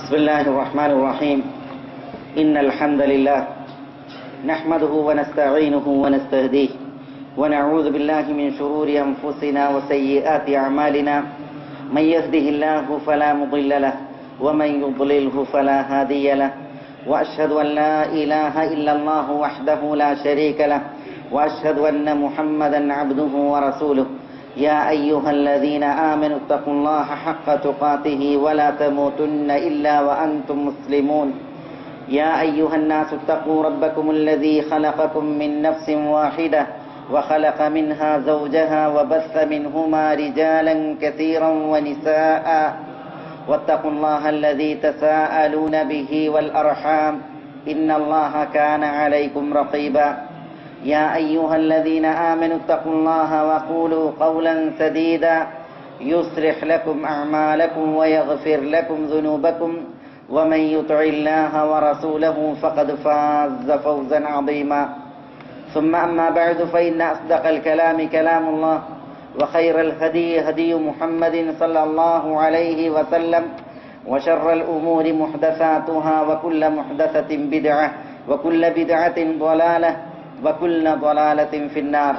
بسم الله الرحمن الرحيم إن الحمد لله نحمده ونستعينه ونستهديه ونعوذ بالله من شرور أنفسنا وسيئات أعمالنا من يهده الله فلا مضل له ومن يضلله فلا هادي له وأشهد أن لا إله إلا الله وحده لا شريك له وأشهد أن محمدا عبده ورسوله يا أيها الذين آمنوا اتقوا الله حق تقاته ولا تموتن إلا وأنتم مسلمون يا أيها الناس اتقوا ربكم الذي خلقكم من نفس واحدة وخلق منها زوجها وبث منهما رجالا كثيرا ونساء واتقوا الله الذي تساءلون به والأرحام إن الله كان عليكم رقيبا يا أيها الذين آمنوا اتقوا الله وقولوا قولا سديدا يصلح لكم أعمالكم ويغفر لكم ذنوبكم ومن يطع الله ورسوله فقد فاز فوزا عظيما ثم أما بعد فإن أصدق الكلام كلام الله وخير الهدي هدي محمد صلى الله عليه وسلم وشر الأمور محدثاتها وكل محدثة بدعة وكل بدعة ضلالة وكل ضلالة في النار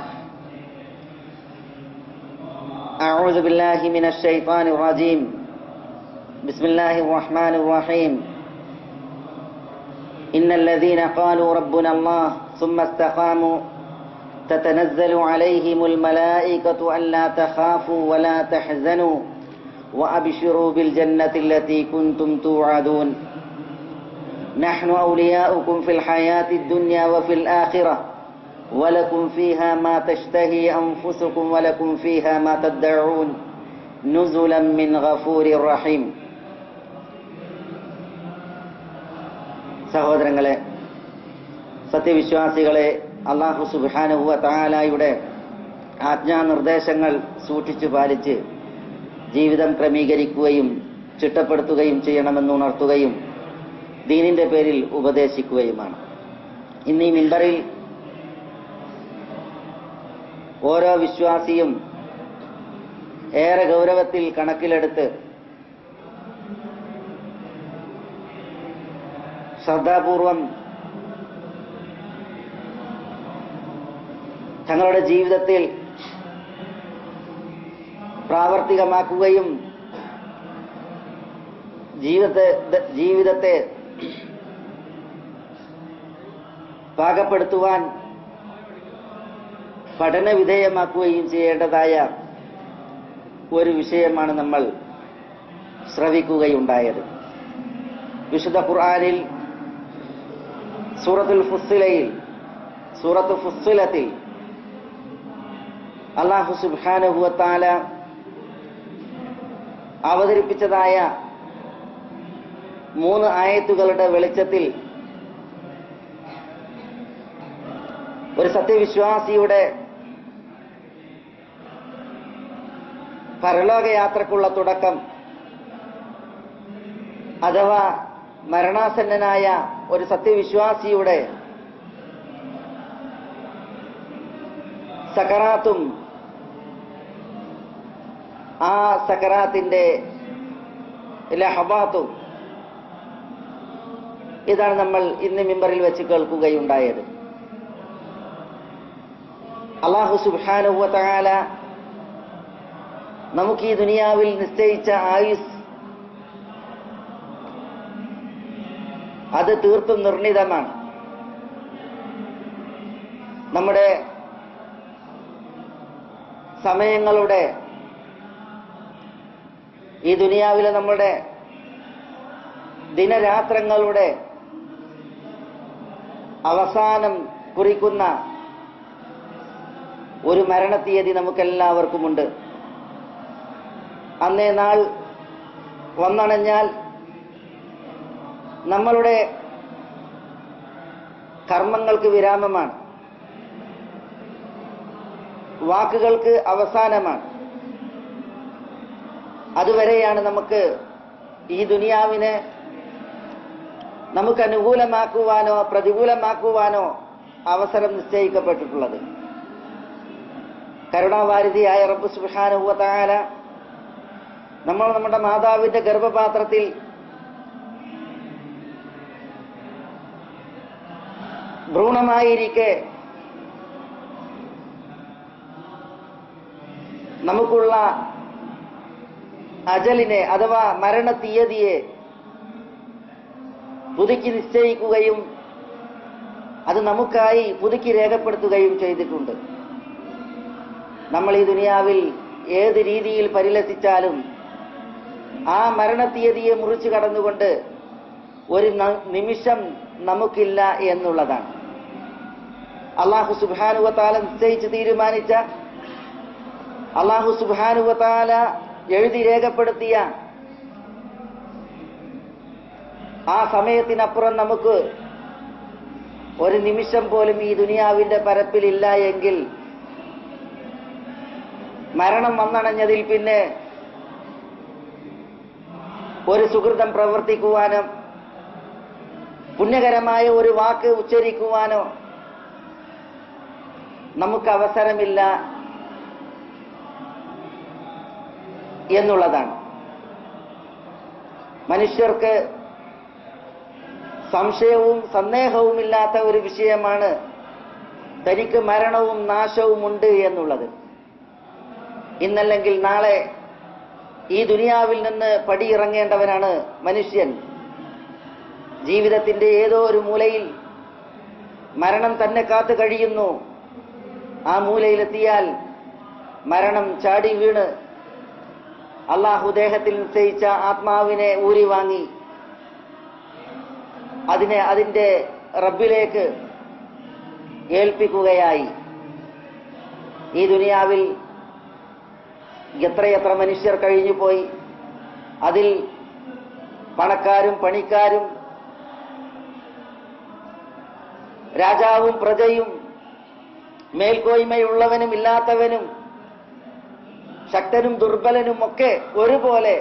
أعوذ بالله من الشيطان الرجيم بسم الله الرحمن الرحيم إن الذين قالوا ربنا الله ثم استقاموا تتنزل عليهم الملائكة ألا تخافوا ولا تحزنوا وأبشروا بالجنة التي كنتم توعدون نحن أولياؤكم في الحياة الدنيا وفي الآخرة ولكم فيها ما تشتهي أنفسكم ولكم فيها ما تدعون نزلا من غفور رحيم സഹോദരങ്ങളെ സത്യവിശ്വാസികളെ അള്ളാഹു സുബാനുഹുവ താലായുടെ ആജ്ഞാനിർദ്ദേശങ്ങൾ സൂക്ഷിച്ചു പാലിച്ച് ജീവിതം ക്രമീകരിക്കുകയും ചിട്ടപ്പെടുത്തുകയും ചെയ്യണമെന്ന് ഉണർത്തുകയും ദീനിന്റെ പേരിൽ ഉപദേശിക്കുകയുമാണ് ഇന്ന് ഈ മിമ്പറിൽ ഓരോ വിശ്വാസിയും ഏറെ ഗൗരവത്തിൽ കണക്കിലെടുത്ത് ശ്രദ്ധാപൂർവം തങ്ങളുടെ ജീവിതത്തിൽ പ്രാവർത്തികമാക്കുകയും ജീവിതത്തെ ജീവിതത്തെ പാകപ്പെടുത്തുവാൻ പഠന വിധേയമാക്കുകയും ചെയ്യേണ്ടതായ ഒരു വിഷയമാണ് നമ്മൾ ശ്രവിക്കുകയുണ്ടായത് വിശുദ്ധ ഖുർആാനിൽ സൂറത്തുൽ ഫുസ്സിലയിൽ സൂറത്ത് ഫുസ്സിലത്തിൽ അള്ളാഹു സുബാനുഭവത്താല അവതരിപ്പിച്ചതായ മൂന്ന് ആയത്തുകളുടെ വെളിച്ചത്തിൽ ഒരു സത്യവിശ്വാസിയുടെ പരലോകയാത്രക്കുള്ള തുടക്കം അഥവാ മരണാസന്നനായ ഒരു സത്യവിശ്വാസിയുടെ സക്കറാത്തും ആ സക്കറാത്തിന്റെ ലഹബാത്തും ഇതാണ് നമ്മൾ ഇന്ന് മിമ്പറിൽ വെച്ച് കേൾക്കുകയുണ്ടായത് അള്ളാഹു സുബാനുവ തആല നമുക്ക് ഈ ദുനിയാവിൽ നിശ്ചയിച്ച ആയുസ് അത് തീർത്തും നിർണിതമാണ് നമ്മുടെ സമയങ്ങളുടെ ഈ ദുനിയാവിലെ നമ്മുടെ ദിനരാത്രങ്ങളുടെ അവസാനം കുറിക്കുന്ന ഒരു മരണത്തീയതി നമുക്കെല്ലാവർക്കുമുണ്ട് അന്നേ നാൾ വന്നണഞ്ഞാൽ നമ്മളുടെ കർമ്മങ്ങൾക്ക് വിരാമമാണ് വാക്കുകൾക്ക് അവസാനമാണ് അതുവരെയാണ് നമുക്ക് ഈ ദുനിയാവിനെ നമുക്ക് അനുകൂലമാക്കുവാനോ പ്രതികൂലമാക്കുവാനോ അവസരം നിശ്ചയിക്കപ്പെട്ടിട്ടുള്ളത് കരുണാവാരിധിയായ റബ്ബ് സുബാനുവല നമ്മൾ നമ്മുടെ മാതാവിന്റെ ഗർഭപാത്രത്തിൽ ഭ്രൂണമായിരിക്കെ നമുക്കുള്ള അജലിനെ അഥവാ മരണ തീയതിയെ പുതുക്കി നിശ്ചയിക്കുകയും അത് നമുക്കായി പുതുക്കി രേഖപ്പെടുത്തുകയും ചെയ്തിട്ടുണ്ട് നമ്മൾ ഈ ദുനിയാവിൽ ഏത് രീതിയിൽ പരിലസിച്ചാലും ആ മരണത്തീയതിയെ മുറിച്ചു കടന്നുകൊണ്ട് ഒരു ന- നിമിഷം നമുക്കില്ല എന്നുള്ളതാണ് അള്ളാഹു സുബാനുവത്താല നിശ്ചയിച്ച് തീരുമാനിച്ച അള്ളാഹു സുബാനുവത്താല എഴുതി രേഖപ്പെടുത്തിയ ആ സമയത്തിനപ്പുറം നമുക്ക് ഒരു നിമിഷം പോലും ഈ ദുനിയാവിന്റെ പരപ്പിലില്ല എങ്കിൽ മരണം വന്നണഞ്ഞതിൽ പിന്നെ ഒരു സുഹൃതം പ്രവർത്തിക്കുവാനോ പുണ്യകരമായ ഒരു വാക്ക് ഉച്ചരിക്കുവാനോ നമുക്ക് അവസരമില്ല എന്നുള്ളതാണ് മനുഷ്യർക്ക് സംശയവും സന്ദേഹവുമില്ലാത്ത ഒരു വിഷയമാണ് തനിക്ക് മരണവും നാശവും ഉണ്ട് എന്നുള്ളത് ഇന്നല്ലെങ്കിൽ നാളെ ഈ ദുനിയാവിൽ നിന്ന് പടിയിറങ്ങേണ്ടവനാണ് മനുഷ്യൻ ജീവിതത്തിന്റെ ഏതോ ഒരു മൂലയിൽ മരണം തന്നെ കാത്തു കഴിയുന്നു ആ മൂലയിലെത്തിയാൽ മരണം ചാടി വീണ് അള്ളാഹു ദേഹത്തിൽ നിശ്ചയിച്ച ആത്മാവിനെ ഊരി വാങ്ങി അതിനെ അതിന്റെ റബ്ബിലേക്ക് ഏൽപ്പിക്കുകയായി ഈ ദുനിയാവിൽ എത്രയെത്ര മനുഷ്യർ കഴിഞ്ഞു പോയി അതിൽ പണക്കാരും പണിക്കാരും രാജാവും പ്രജയും മേൽക്കോയ്മയുള്ളവനും ഇല്ലാത്തവനും ശക്തനും ദുർബലനും ഒക്കെ ഒരുപോലെ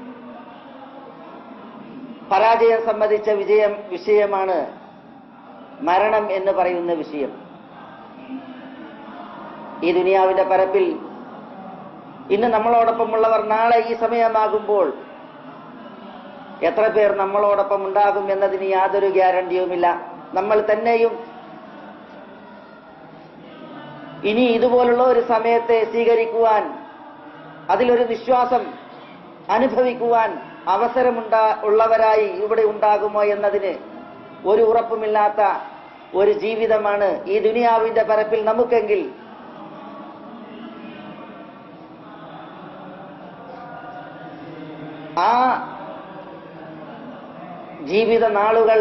പരാജയം സംബന്ധിച്ച വിജയം വിഷയമാണ് മരണം എന്ന് പറയുന്ന വിഷയം ഈ ദുനിയാവിന്റെ പരപ്പിൽ ഇന്ന് നമ്മളോടൊപ്പമുള്ളവർ നാളെ ഈ സമയമാകുമ്പോൾ എത്ര പേർ നമ്മളോടൊപ്പം ഉണ്ടാകും എന്നതിന് യാതൊരു ഗ്യാരണ്ടിയുമില്ല നമ്മൾ തന്നെയും ഇനി ഇതുപോലുള്ള ഒരു സമയത്തെ സ്വീകരിക്കുവാൻ അതിലൊരു വിശ്വാസം അനുഭവിക്കുവാൻ അവസരമുണ്ടാ ഉള്ളവരായി ഇവിടെ ഉണ്ടാകുമോ എന്നതിന് ഒരു ഉറപ്പുമില്ലാത്ത ഒരു ജീവിതമാണ് ഈ ദുനിയാവിന്റെ പരപ്പിൽ നമുക്കെങ്കിൽ ആ ജീവിത നാളുകൾ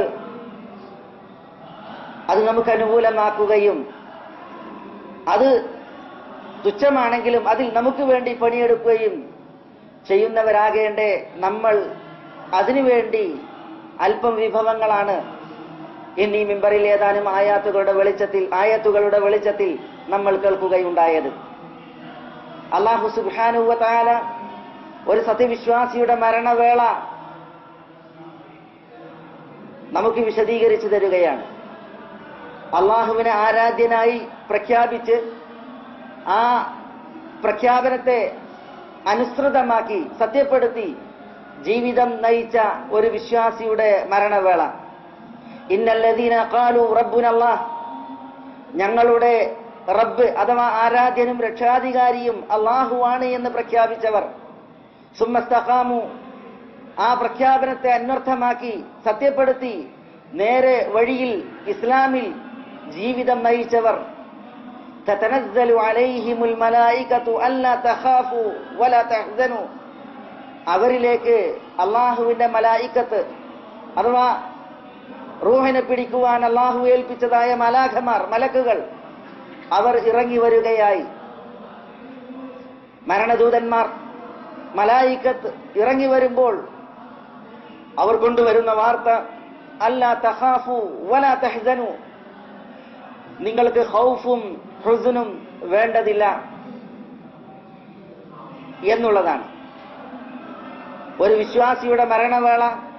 അത് നമുക്ക് അനുകൂലമാക്കുകയും അത് തുച്ഛമാണെങ്കിലും അതിൽ നമുക്ക് വേണ്ടി പണിയെടുക്കുകയും ചെയ്യുന്നവരാകേണ്ടേ നമ്മൾ അതിനുവേണ്ടി അല്പം വിഭവങ്ങളാണ് ഇന്നീ മിമ്പറിൽ ഏതാനും ആയാത്തുകളുടെ വെളിച്ചത്തിൽ ആയത്തുകളുടെ വെളിച്ചത്തിൽ നമ്മൾ കേൾക്കുകയുണ്ടായത് അള്ളാഹു സുബാനുവ താല ഒരു സത്യവിശ്വാസിയുടെ മരണവേള നമുക്ക് വിശദീകരിച്ചു തരികയാണ് അള്ളാഹുവിനെ ആരാധ്യനായി പ്രഖ്യാപിച്ച് ആ പ്രഖ്യാപനത്തെ അനുസൃതമാക്കി സത്യപ്പെടുത്തി ജീവിതം നയിച്ച ഒരു വിശ്വാസിയുടെ മരണവേള ഇന്നല്ലദീന ഖാലു റബ്ബുനല്ലാഹ് ഞങ്ങളുടെ റബ്ബ് അഥവാ ആരാധ്യനും രക്ഷാധികാരിയും അള്ളാഹുവാണ് എന്ന് പ്രഖ്യാപിച്ചവർ സുമ്മസ്തഖാമു ആ പ്രഖ്യാപനത്തെ അന്വർത്ഥമാക്കി സത്യപ്പെടുത്തി നേരെ വഴിയിൽ ഇസ്ലാമിൽ ജീവിതം നയിച്ചവർ تتنزل عليهم الملائكة ألا تخافوا ولا تحزنوا അവരിലേക്ക് അള്ളാഹുവിന്റെ മലായിക്കത്ത് അഥവാ റൂഹിനെ പിടിക്കുവാൻ അള്ളാഹു ഏൽപ്പിച്ചതായ മലാഖമാർ മലക്കുകൾ അവർ ഇറങ്ങി വരികയായി മരണദൂതന്മാർ മലായിക്കത്ത് ഇറങ്ങി വരുമ്പോൾ അവർ കൊണ്ടുവരുന്ന വാർത്ത അല്ലാ തഹാഫു വല തഹ്സനു നിങ്ങൾക്ക് ഹൗഫും ഹുസനും വേണ്ടതില്ല എന്നുള്ളതാണ് ഒരു വിശ്വാസിയുടെ മരണവേള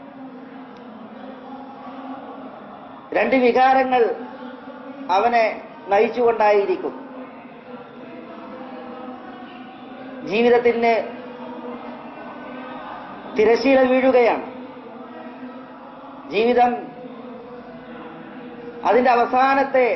രണ്ട് വികാരങ്ങൾ അവനെ നയിച്ചുകൊണ്ടായിരിക്കും ജീവിതത്തിന് തിരശീല വീഴുകയാണ് ജീവിതം അതിന്റെ അവസാനത്തെ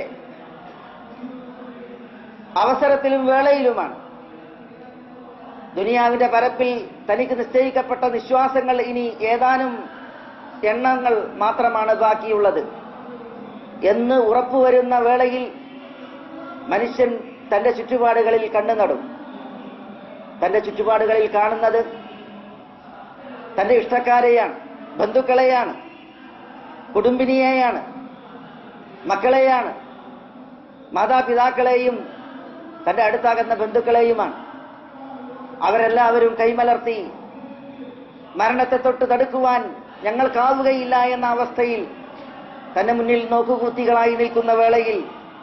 അവസരത്തിലും വേളയിലുമാണ് ദുനിയാവിന്റെ പരപ്പിൽ തനിക്ക് നിശ്ചയിക്കപ്പെട്ട നിശ്വാസങ്ങൾ ഇനി ഏതാനും എണ്ണങ്ങൾ മാത്രമാണ് ബാക്കിയുള്ളത് എന്ന് ഉറപ്പുവരുന്ന വേളയിൽ മനുഷ്യൻ തന്റെ ചുറ്റുപാടുകളിൽ കണ്ണു നടും തന്റെ ചുറ്റുപാടുകളിൽ കാണുന്നത് തന്റെ ഇഷ്ടക്കാരെയാണ് ബന്ധുക്കളെയാണ് കുടുംബിനിയെയാണ് മക്കളെയാണ് മാതാപിതാക്കളെയും തന്റെ അടുത്താകുന്ന ബന്ധുക്കളെയുമാണ് അവരെല്ലാവരും കൈമലർത്തി മരണത്തെ തൊട്ട് തടുക്കുവാൻ ഞങ്ങൾക്കാവുകയില്ല എന്ന അവസ്ഥയിൽ തന്റെ മുന്നിൽ നോക്കുകൂത്തികളായി നിൽക്കുന്ന വേളയിൽ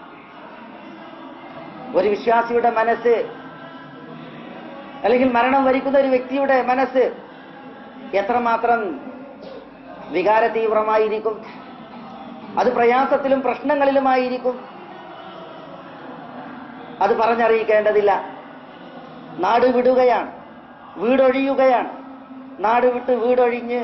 ഒരു വിശ്വാസിയുടെ മനസ്സ് അല്ലെങ്കിൽ മരണം വരിക്കുന്ന ഒരു വ്യക്തിയുടെ മനസ്സ് എത്രമാത്രം വികാര തീവ്രമായിരിക്കും അത് പ്രയാസത്തിലും പ്രശ്നങ്ങളിലുമായിരിക്കും അത് പറഞ്ഞറിയിക്കേണ്ടതില്ല നാട് വിടുകയാണ് വീടൊഴിയുകയാണ് നാട് വിട്ട് വീടൊഴിഞ്ഞ്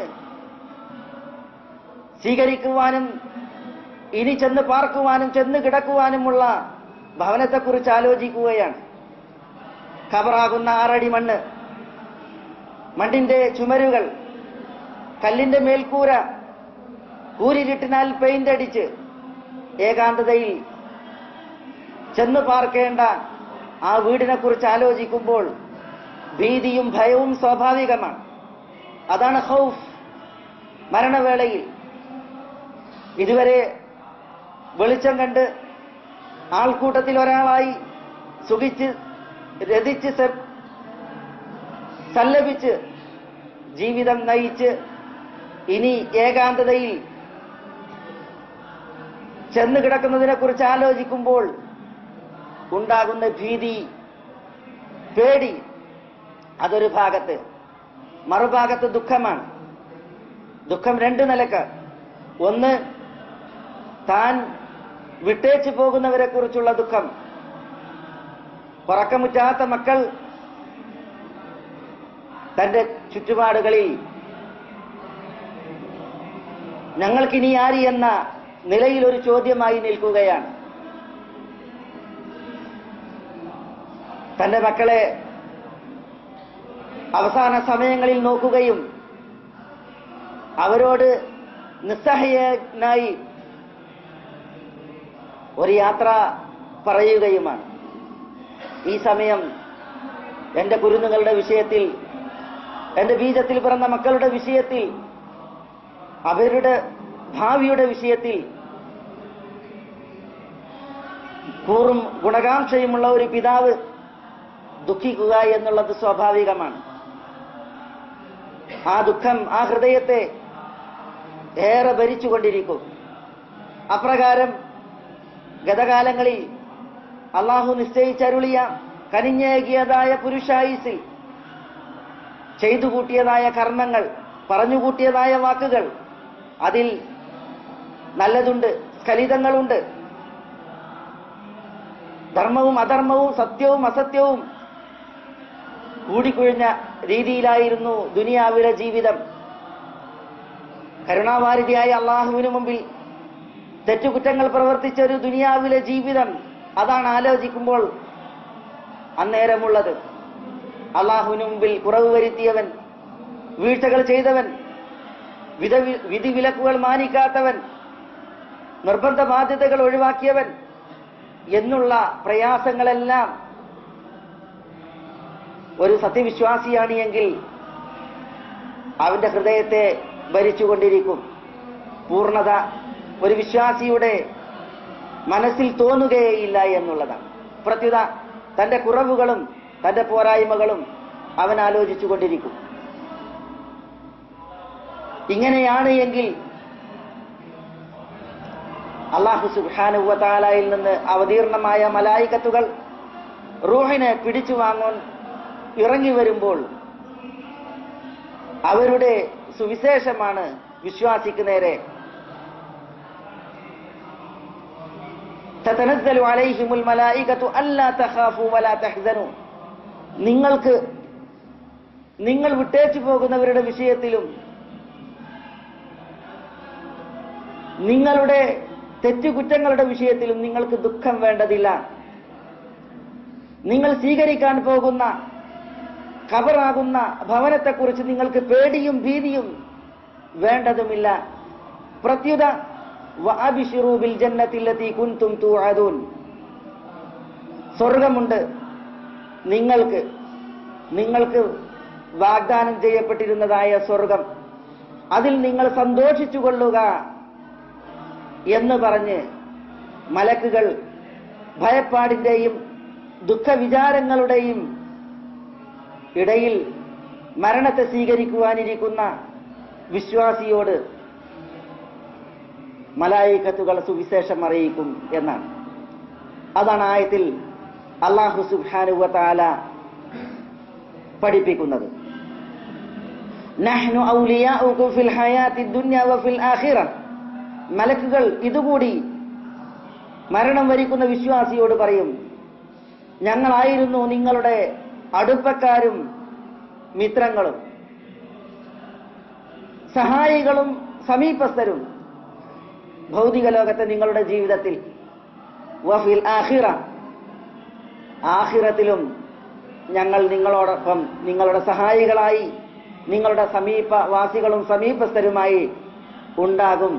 സ്വീകരിക്കുവാനും ഇനി ചെന്ന് പാർക്കുവാനും ചെന്ന് കിടക്കുവാനുമുള്ള ഭവനത്തെക്കുറിച്ച് ആലോചിക്കുകയാണ് ഖബറാകുന്ന ആറടി മണ്ണ് മണ്ണിന്റെ ചുമരുകൾ കല്ലിന്റെ മേൽക്കൂര കൂരിരുട്ടിനാൽ പെയിന്റ് അടിച്ച് ഏകാന്തതയിൽ ചെന്ന് പാർക്കേണ്ട ആ വീടിനെ കുറിച്ച് ആലോചിക്കുമ്പോൾ ഭീതിയും ഭയവും സ്വാഭാവികമാണ് അതാണ് ഹൗഫ് മരണവേളയിൽ ഇതുവരെ വെളിച്ചം കണ്ട് ആൾക്കൂട്ടത്തിൽ ഒരാളായി സുഖിച്ച് രതിച്ച് സ- സല്ലപിച്ച് ജീവിതം നയിച്ച് ഇനി ഏകാന്തതയിൽ ചെന്ന് കിടക്കുന്നതിനെ കുറിച്ച് ആലോചിക്കുമ്പോൾ ഉണ്ടാകുന്ന ഭീതി പേടി അതൊരു ഭാഗത്ത് മറുഭാഗത്ത് ദുഃഖമാണ് ദുഃഖം രണ്ട് നിലക്ക് ഒന്ന് താൻ വിട്ടേച്ചു പോകുന്നവരെ കുറിച്ചുള്ള ദുഃഖം പറക്കമുറ്റാത്ത മക്കൾ തന്റെ ചുറ്റുപാടുകളിൽ ഞങ്ങൾക്കിനി ആര് എന്ന നിലയിൽ ഒരു ചോദ്യമായി നിൽക്കുകയാണ് തന്റെ മക്കളെ അവസാന സമയങ്ങളിൽ നോക്കുകയും അവരോട് നിസ്സഹായനായി ഒരു യാത്ര പറയുകയുമാണ് ഈ സമയം എന്റെ കുരുന്നുകളുടെ വിഷയത്തിൽ എന്റെ ബീജത്തിൽ പിറന്ന മക്കളുടെ വിഷയത്തിൽ അവരുടെ ഭാവിയുടെ വിഷയത്തിൽ കൂറും ഗുണകാംക്ഷയുമുള്ള ഒരു പിതാവ് ദുഃഖിക്കുക എന്നുള്ളത് സ്വാഭാവികമാണ് ആ ദുഃഖം ആ ഹൃദയത്തെ ഏറെ ഭരിച്ചുകൊണ്ടിരിക്കും അപ്രകാരം ഗതകാലങ്ങളിൽ അള്ളാഹു നിശ്ചയിച്ചരുളിയ കനിഞ്ഞേകിയതായ പുരുഷായുസിൽ ചെയ്തു കൂട്ടിയതായ കർമ്മങ്ങൾ പറഞ്ഞുകൂട്ടിയതായ വാക്കുകൾ അതിൽ നല്ലതുണ്ട് സ്ഖലിതങ്ങളുണ്ട് ധർമ്മവും അധർമ്മവും സത്യവും അസത്യവും കൂടിക്കുഴിഞ്ഞ രീതിയിലായിരുന്നു ദുനിയാവിലെ ജീവിതം കരുണാവാരിധിയായ അള്ളാഹുവിനു മുമ്പിൽ തെറ്റുകുറ്റങ്ങൾ പ്രവർത്തിച്ച ഒരു ദുനിയാവിലെ ജീവിതം അതാണ് ആലോചിക്കുമ്പോൾ അന്നേരമുള്ളത് അള്ളാഹുവിനു മുമ്പിൽ കുറവ് വരുത്തിയവൻ വീഴ്ചകൾ ചെയ്തവൻ വിധ വിധിവിലക്കുകൾ മാനിക്കാത്തവൻ നിർബന്ധ ബാധ്യതകൾ ഒഴിവാക്കിയവൻ എന്നുള്ള പ്രയാസങ്ങളെല്ലാം ഒരു സത്യവിശ്വാസിയാണ് എങ്കിൽ അവന്റെ ഹൃദയത്തെ ഭരിച്ചുകൊണ്ടിരിക്കും പൂർണ്ണത ഒരു വിശ്വാസിയുടെ മനസ്സിൽ തോന്നുകയില്ല എന്നുള്ളതാണ് പ്രത്യുത തന്റെ കുറവുകളും തന്റെ പോരായ്മകളും അവൻ ആലോചിച്ചു കൊണ്ടിരിക്കും ഇങ്ങനെയാണ് എങ്കിൽ അള്ളാഹു സുബാനുവതാലയിൽ നിന്ന് അവതീർണമായ മലായിക്കത്തുകൾ റൂഹിനെ പിടിച്ചു വാങ്ങാൻ ഇറങ്ങി വരുമ്പോൾ അവരുടെ സുവിശേഷമാണ് വിശ്വാസിക്ക് നേരെ تتنزل عليهم الملائكة ألا تخافوا ولا تحزنوا നിങ്ങൾക്ക് നിങ്ങൾ വിട്ടേച്ചു പോകുന്നവരുടെ വിഷയത്തിലും നിങ്ങളുടെ തെറ്റുകുറ്റങ്ങളുടെ വിഷയത്തിലും നിങ്ങൾക്ക് ദുഃഖം വേണ്ടതില്ല നിങ്ങൾ സ്വീകരിക്കാൻ പോകുന്ന ഖബറാകുന്ന ഭവനത്തെക്കുറിച്ച് നിങ്ങൾക്ക് പേടിയും ഭീതിയും വേണ്ടതുമില്ല പ്രത്യുത വഅബ്ശിറൂ ബിൽ ജന്നത്തില്ലത്തി കുൻതും തൂഅദൂൻ സ്വർഗമുണ്ട് നിങ്ങൾക്ക് നിങ്ങൾക്ക് വാഗ്ദാനം ചെയ്യപ്പെട്ടിരുന്നതായ സ്വർഗം അതിൽ നിങ്ങൾ സന്തോഷിച്ചു കൊള്ളുക എന്ന് പറഞ്ഞ് മലക്കുകൾ ഭയപ്പാടിന്റെയും ദുഃഖവിചാരങ്ങളുടെയും ഇടയിൽ മരണത്തെ സ്വീകരിക്കുവാനിരിക്കുന്ന വിശ്വാസിയോട് മലായിക്കത്തുകൾ സുവിശേഷം അറിയിക്കും എന്നാണ് അതാണ് ആയത്തിൽ അള്ളാഹു സുബ്ഹാനുവ താല പഠിപ്പിക്കുന്നത് നഹ്നു ഔലിയാഉകും ഫിൽ ഹയാത്തി ദുനിയ വഫിൽ ആഖിറ മലക്കുകൾ ഇതുകൂടി മരണം വരിക്കുന്ന വിശ്വാസിയോട് പറയും ഞങ്ങളായിരുന്നു നിങ്ങളുടെ അടുപ്പക്കാരും മിത്രങ്ങളും സഹായികളും സമീപസ്ഥരും ഭൗതിക ലോകത്തെ നിങ്ങളുടെ ജീവിതത്തിൽ വഫിൽ ആഖിറ ആഖിറത്തിലും ഞങ്ങൾ നിങ്ങളോടൊപ്പം നിങ്ങളുടെ സഹായികളായി നിങ്ങളുടെ സമീപവാസികളും സമീപസ്ഥരുമായി ഉണ്ടാകും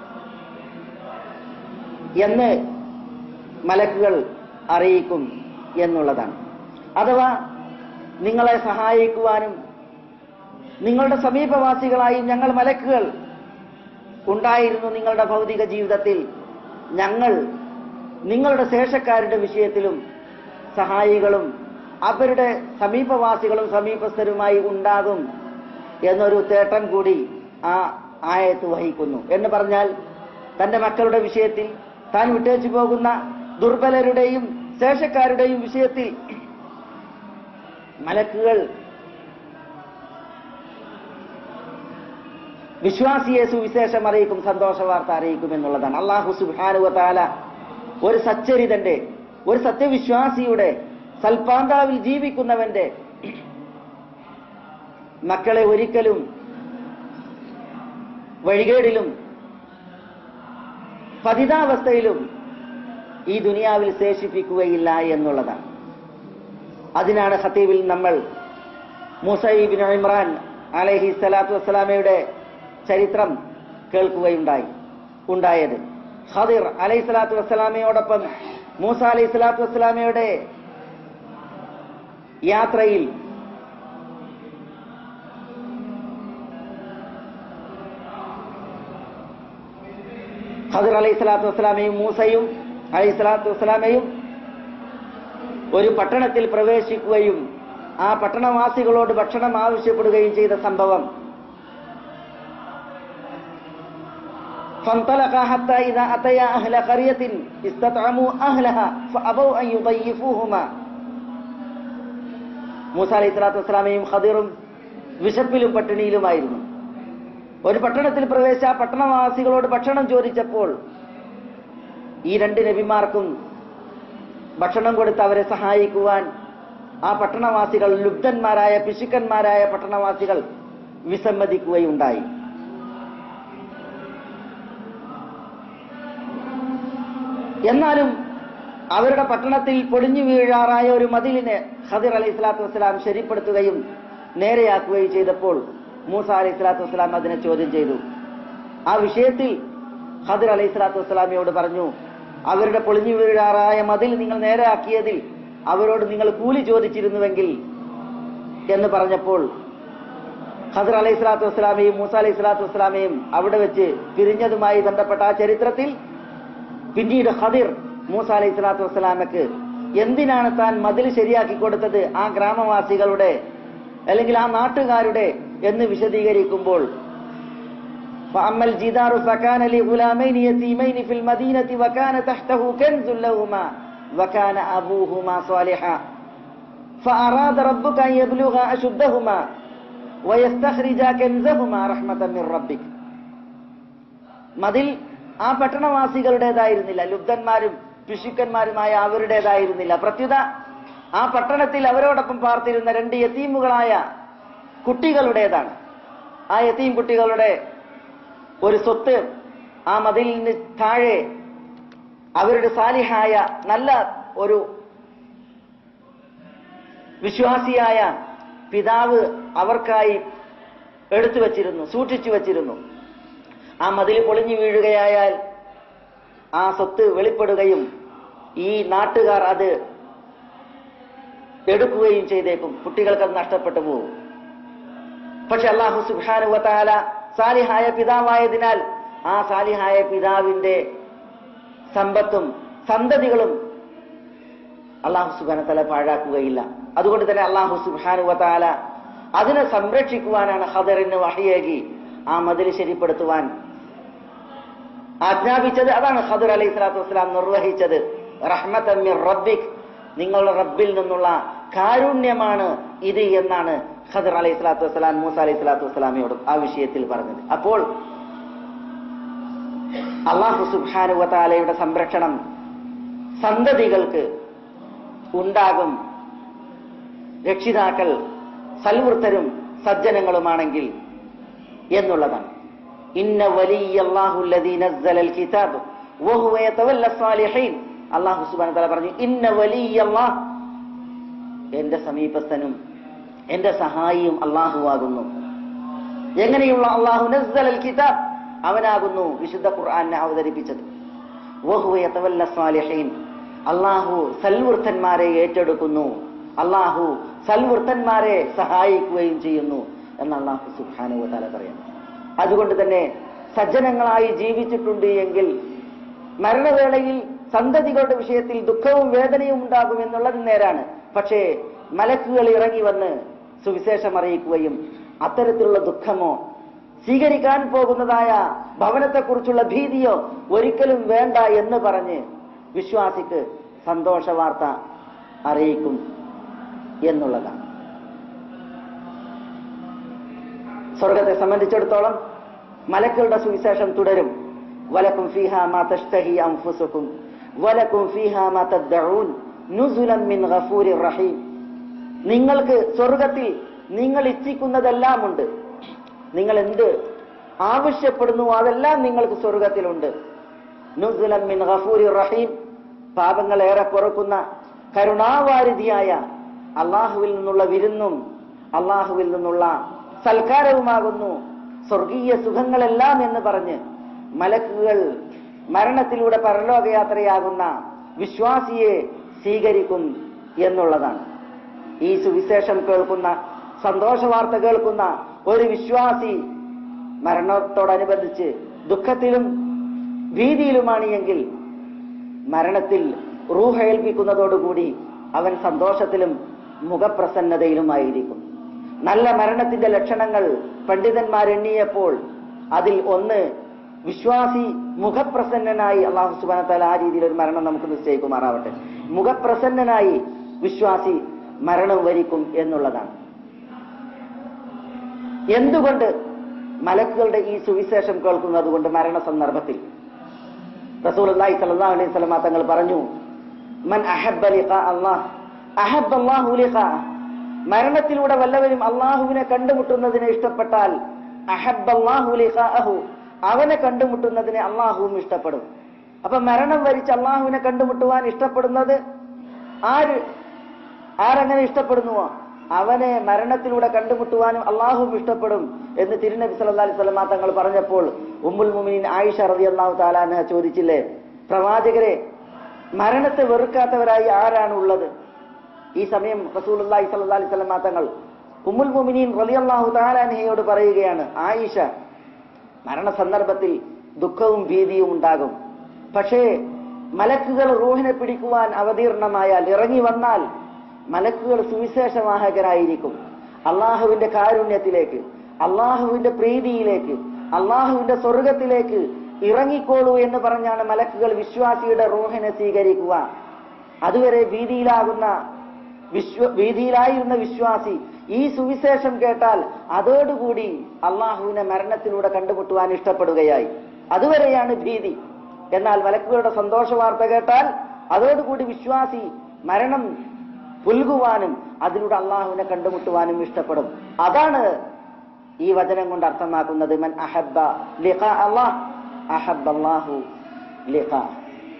എന്ന് മലക്കുകൾ അറിയിക്കും എന്നുള്ളതാണ് അഥവാ നിങ്ങളെ സഹായിക്കുവാനും നിങ്ങളുടെ സമീപവാസികളായി ഞങ്ങൾ മലക്കുകൾ ഉണ്ടായിരുന്നു നിങ്ങളുടെ ഭൗതിക ജീവിതത്തിൽ ഞങ്ങൾ നിങ്ങളുടെ ശേഷക്കാരുടെ വിഷയത്തിലും സഹായികളും അവരുടെ സമീപവാസികളും സമീപസ്ഥരുമായി ഉണ്ടാകും എന്നൊരു തേട്ടം കൂടി ആ ആയത്ത് വഹിക്കുന്നു എന്ന് പറഞ്ഞാൽ തന്റെ മക്കളുടെ വിഷയത്തിൽ താൻ വിട്ടേച്ചു പോകുന്ന ദുർബലരുടെയും ശേഷക്കാരുടെയും വിഷയത്തിൽ മലക്കുകൾ വിശ്വാസിയെ സുവിശേഷം അറിയിക്കും സന്തോഷ വാർത്ത അറിയിക്കും എന്നുള്ളതാണ് അള്ളാഹു സുബാനുവ താല ഒരു സച്ചരിതന്റെ ഒരു സത്യവിശ്വാസിയുടെ സൽപാന്താവിൽ ജീവിക്കുന്നവന്റെ മക്കളെ ഒരിക്കലും വഴികേടിലും പതിതാവസ്ഥയിലും ഈ ദുനിയാവിൽ ശേഷിപ്പിക്കുകയില്ല എന്നുള്ളതാണ് അതിനാണ് ഖത്തീബിൽ നമ്മൾ മുസൈബിൻ ഇമ്രാൻ അലഹി സ്വലാത്തു വസ്സലാമയുടെ ചരിത്രം കേൾക്കുകയുണ്ടായി ഉണ്ടായത് ഖദിർ അലൈഹി സ്വലാത്തു വസ്സലാമയോടൊപ്പം മൂസ അലൈഹി സ്വലാത്തു വസ്സലാമയുടെ യാത്രയിൽ ഖദിർ അലൈഹി സ്വലാത്തു വസ്സലാമയും മൂസയും അലൈഹി സ്വലാത്തു വസ്സലാമയും ഒരു പട്ടണത്തിൽ പ്രവേശിക്കുകയും ആ പട്ടണവാസികളോട് ഭക്ഷണം ആവശ്യപ്പെടുകയും ചെയ്ത സംഭവം فانطلقا حتى إذا أتيا أهل قرية استطعموا أهلها فأبوا أن يضيفوهما മൂസ അലൈഹി സ്വലാത്തു വസ്സലാമയും ഖദീറും വിശപ്പിലും പട്ടിണിയിലുമായിരുന്നു ഒരു പട്ടണത്തിൽ പ്രവേശിച്ച ആ പട്ടണവാസികളോട് ഭക്ഷണം ചോദിച്ചപ്പോൾ ഈ രണ്ട് നബിമാർക്കും ഭക്ഷണം കൊടുത്ത് അവരെ സഹായിക്കുവാൻ ആ പട്ടണവാസികൾ ലുബ്ധന്മാരായ പിശുക്കന്മാരായ പട്ടണവാസികൾ വിസമ്മതിക്കുകയുണ്ടായി എന്നാലും അവരുടെ പട്ടണത്തിൽ പൊടിഞ്ഞു വീഴാറായ ഒരു മതിലിനെ ഖദിർ അലൈഹി സ്വലാത്തു വസ്സലാം ശരിപ്പെടുത്തുകയും നേരെയാക്കുകയും ചെയ്തപ്പോൾ മൂസ അലൈഹി സ്വലാത്തു വസ്സലാം അതിനെ ചോദ്യം ചെയ്തു ആ വിഷയത്തിൽ ഖദിർ അലൈഹി സ്വലാത്തു വസ്സലാമിയോട് പറഞ്ഞു അവരുടെ പൊളിഞ്ഞു വീഴാറായ മതിൽ നിങ്ങൾ നേരെയാക്കിയതിൽ അവരോട് നിങ്ങൾ കൂലി ചോദിച്ചിരുന്നുവെങ്കിൽ എന്ന് പറഞ്ഞപ്പോൾ ഖദർ അലൈഹി സ്വലാത്തു വസ്സലാമയും മൂസ അലൈഹി സ്വലാത്തു വസ്സലാമയും അവിടെ വെച്ച് പിരിഞ്ഞതുമായി ബന്ധപ്പെട്ട ആ ചരിത്രത്തിൽ പിന്നീട് ഖദിർ മൂസ അലൈഹി സ്വലാത്തു വസ്സലാമക്ക് എന്തിനാണ് താൻ മതിൽ ശരിയാക്കി കൊടുത്തത് ആ ഗ്രാമവാസികളുടെ അല്ലെങ്കിൽ ആ നാട്ടുകാരുടെ എന്ന് വിശദീകരിക്കുമ്പോൾ فأما الجدار فكان لغلامين يتيمين في المدينة وكان تحته كنز لهما وكان أبوهما صالحا فأراد ربك أن يبلغا أشدهما ويستخرجا كنزهما رحمة من ربك മതിൽ ആ പട്ടണവാസികളുടേതായിരുന്നില്ല ലുബ്ധന്മാരും പിശുക്കന്മാരുമായ അവരുടേതായിരുന്നില്ല പ്രത്യുത ആ പട്ടണത്തിൽ അവരോടൊപ്പം പാർത്തിരുന്ന രണ്ട് യത്തീമുകളായ കുട്ടികളുടേതാണ് ആ യത്തീം കുട്ടികളുടെ ഒരു സ്വത്ത് ആ മതിലിന് താഴെ അവരുടെ സാലിഹായ നല്ല ഒരു വിശ്വാസിയായ പിതാവ് അവർക്കായി എടുത്തു വച്ചിരുന്നു സൂക്ഷിച്ചു വച്ചിരുന്നു ആ മതിൽ പൊളിഞ്ഞു വീഴുകയായാൽ ആ സ്വത്ത് വെളിപ്പെടുകയും ഈ നാട്ടുകാർ അത് എടുക്കുകയും ചെയ്തേക്കും കുട്ടികൾക്ക് അത് നഷ്ടപ്പെട്ടു പോകും പക്ഷെ അള്ളാഹു സുബാനുവത്താല സാലിഹായ പിതാവായതിനാൽ ആ സാലിഹായ പിതാവിന്റെ സമ്പത്തും സന്തതികളും അള്ളാഹു സുബാനത്തല പാഴാക്കുകയില്ല അതുകൊണ്ട് തന്നെ അള്ളാഹു സുബാനുവത്താല അതിനെ സംരക്ഷിക്കുവാനാണ് ഹദറിന് വഹിയേകി ആ മതിൽ ശരിപ്പെടുത്തുവാൻ ആജ്ഞാപിച്ചത് അതാണ് ഖദർ അലൈഹി സ്വലാത്തു വസ്സലാം നിർവഹിച്ചത് റഹ്മത്തമ്മിർ റബ്ബിക് നിങ്ങളുടെ റബ്ബിൽ നിന്നുള്ള കാരുണ്യമാണ് ഇത് എന്നാണ് ഖദർ അലൈഹി സ്വലാത്തു വസ്സലാം മൂസ അലൈഹി സ്വലാത്തു വസ്സലാമിയോടും ആ വിഷയത്തിൽ പറഞ്ഞത് അപ്പോൾ അള്ളാഹു സുബാനുവതാലയുടെ സംരക്ഷണം സന്തതികൾക്ക് ഉണ്ടാകും രക്ഷിതാക്കൾ സൽവൃത്തരും സജ്ജനങ്ങളുമാണെങ്കിൽ എന്നുള്ളതാണ് ഇന്ന വലിയല്ലാഹുല്ലദീ നസ്സലൽ കിതാബ് വഹുവ യതവല്ല സ്വാലിഹീൻ അല്ലാഹു സുബ്ഹാനഹു വതആല പറഞ്ഞു ഇന്ന വലിയല്ലാഹ് എന്റെ സമീപസ്ഥനും എന്റെ സഹായിയും അള്ളാഹു ആകുന്നു എങ്ങനെയുള്ള അള്ളാഹു നസ്സലൽ കിതാബ് അവനാകുന്നു വിശുദ്ധ ഖുർആനെ അവതരിപ്പിച്ചത് വഹുവ യതവല്ല സ്വാലിഹീൻ അള്ളാഹു സൽവൃത്തന്മാരെ ഏറ്റെടുക്കുന്നു അള്ളാഹു സൽവൃത്തന്മാരെ സഹായിക്കുകയും ചെയ്യുന്നു എന്ന് അള്ളാഹു സുബ്ഹാനഹു വതആല പറയുന്നു അതുകൊണ്ട് തന്നെ സജ്ജനങ്ങളായി ജീവിച്ചിട്ടുണ്ട് എങ്കിൽ മരണവേളയിൽ സന്തതികളുടെ വിഷയത്തിൽ ദുഃഖവും വേദനയും ഉണ്ടാകും എന്നുള്ളത് നേരാണ് പക്ഷേ മലക്കുകൾ ഇറങ്ങി വന്ന് സുവിശേഷം അറിയിക്കുകയും അത്തരത്തിലുള്ള ദുഃഖമോ സ്വീകരിക്കാൻ പോകുന്നതായ ഭവനത്തെക്കുറിച്ചുള്ള ഭീതിയോ ഒരിക്കലും വേണ്ട എന്ന് പറഞ്ഞ് വിശ്വാസിക്ക് സന്തോഷ വാർത്ത അറിയിക്കും എന്നുള്ളതാണ് സ്വർഗത്തെ സംബന്ധിച്ചിടത്തോളം മലക്കളുടെ സുവിശേഷം തുടരും വലക്കും ഫീഹ മാ തഷ്തഹി അൻഫുസുക്കും വലക്കും ഫീഹ മാ തദ്ദഊൻ നുസുലൻ മിൻ ഗഫൂരിർ റഹീം നിങ്ങൾക്ക് സ്വർഗത്തിൽ നിങ്ങൾ ഇച്ഛിക്കുന്നതെല്ലാം ഉണ്ട് നിങ്ങൾ എന്ത് ആവശ്യപ്പെടുന്നു അതെല്ലാം നിങ്ങൾക്ക് സ്വർഗത്തിലുണ്ട് നുസുലൻ മിൻ ഗഫൂരിർ റഹീം പാപങ്ങൾ ഏറെ പൊറുക്കുന്ന കരുണാവാരിധിയായ അള്ളാഹുവിൽ നിന്നുള്ള വിരുന്നും അള്ളാഹുവിൽ നിന്നുള്ള സൽക്കാരവുമാകുന്നു സ്വർഗീയ സുഖങ്ങളെല്ലാം എന്ന് പറഞ്ഞ് മലക്കുകൾ മരണത്തിലൂടെ പരലോകയാത്രയാകുന്ന വിശ്വാസിയെ സ്വീകരിക്കും എന്നുള്ളതാണ് ഈ സുവിശേഷം കേൾക്കുന്ന സന്തോഷ വാർത്ത കേൾക്കുന്ന ഒരു വിശ്വാസി മരണത്തോടനുബന്ധിച്ച് ദുഃഖത്തിലും ഭീതിയിലുമാണ് എങ്കിൽ മരണത്തിൽ റൂഹ ഏൽപ്പിക്കുന്നതോടുകൂടി അവൻ സന്തോഷത്തിലും മുഖപ്രസന്നതയിലുമായിരിക്കും നല്ല മരണത്തിന്റെ ലക്ഷണങ്ങൾ പണ്ഡിതന്മാർ എണ്ണിയപ്പോൾ അതിൽ ഒന്ന് വിശ്വാസി മുഖപ്രസന്നനായി അള്ളാഹു സുബാനത്താൽ ആ രീതിയിൽ ഒരു മരണം നമുക്ക് നിശ്ചയിക്കുമാറാവട്ടെ മുഖപ്രസന്നനായി വിശ്വാസി മരണം വരിക്കും എന്നുള്ളതാണ് എന്തുകൊണ്ട് മലക്കുകളുടെ ഈ സുവിശേഷം കേൾക്കുന്നത് കൊണ്ട് മരണ സന്ദർഭത്തിൽ റസൂൽ അള്ളാഹി സല്ലല്ലാഹു അലൈഹി വസല്ലം തങ്ങൾ പറഞ്ഞു മൻ അഹബ്ബ ലിഖാ അല്ലാഹ് അഹബ്ബ അല്ലാഹു ലിഖാ മരണത്തിലൂടെ വല്ലവരും അള്ളാഹുവിനെ കണ്ടുമുട്ടുന്നതിനെ ഇഷ്ടപ്പെട്ടാൽ അഹബ്ബ അല്ലാഹു ലിഖാഅഹു അവനെ കണ്ടുമുട്ടുന്നതിനെ അള്ളാഹുവും ഇഷ്ടപ്പെടും അപ്പൊ മരണം വരിച്ച് അള്ളാഹുവിനെ കണ്ടുമുട്ടുവാൻ ഇഷ്ടപ്പെടുന്നത് ആര് ആരങ്ങനെ ഇഷ്ടപ്പെടുന്നുവോ അവനെ മരണത്തിലൂടെ കണ്ടുമുട്ടുവാനും അള്ളാഹുവും ഇഷ്ടപ്പെടും എന്ന് തിരുനബി സല്ലല്ലാഹു അലൈഹി വസല്ലം തങ്ങൾ പറഞ്ഞപ്പോൾ ഉമ്മുൽ മുമിനീൻ ആയിഷ റളിയല്ലാഹു തആലാന ചോദിച്ചില്ലേ പ്രവാചകരെ മരണത്തെ വെറുക്കാത്തവരായി ആരാണ് ഉള്ളത് ഈ സമയം റസൂലുള്ളാഹി സ്വല്ലല്ലാഹു അലൈഹി വസല്ലം തങ്ങൾ ഉമ്മുൽ മുമിനീൻ റളിയല്ലാഹു തആലാനയോട് പറയുകയാണ് ആയിഷ മരണ സന്ദർഭത്തിൽ ദുഃഖവും ഭീതിയും ഉണ്ടാകും പക്ഷേ മലക്കുകൾ റൂഹിനെ പിടിക്കുവാൻ അവതീർണമായാൽ ഇറങ്ങി വന്നാൽ മലക്കുകൾ സുവിശേഷവാഹകരായിരിക്കും അള്ളാഹുവിന്റെ കാരുണ്യത്തിലേക്ക് അള്ളാഹുവിന്റെ പ്രീതിയിലേക്ക് അള്ളാഹുവിന്റെ സ്വർഗത്തിലേക്ക് ഇറങ്ങിക്കോളൂ എന്ന് പറഞ്ഞാണ് മലക്കുകൾ വിശ്വാസിയുടെ റൂഹിനെ സ്വീകരിക്കുക അതുവരെ ഭീതിയിലാകുന്ന വിശ്വ ഭീതിയിലായിരുന്ന വിശ്വാസി ഈ സുവിശേഷം കേട്ടാൽ അതോടുകൂടി അള്ളാഹുവിനെ മരണത്തിലൂടെ കണ്ടുമുട്ടുവാൻ ഇഷ്ടപ്പെടുകയായി അതുവരെയാണ് ഭീതി എന്നാൽ മലക്കുകളുടെ സന്തോഷ വാർത്ത കേട്ടാൽ അതോടുകൂടി വിശ്വാസി മരണം പുൽകുവാനും അതിലൂടെ അള്ളാഹുവിനെ കണ്ടുമുട്ടുവാനും ഇഷ്ടപ്പെടും അതാണ് ഈ വചനം കൊണ്ട് അർത്ഥമാക്കുന്നത് മൻ അഹബ്ബ ലിഖാ അല്ലാഹ് അഹബ്ബ അല്ലാഹു ലിഖാ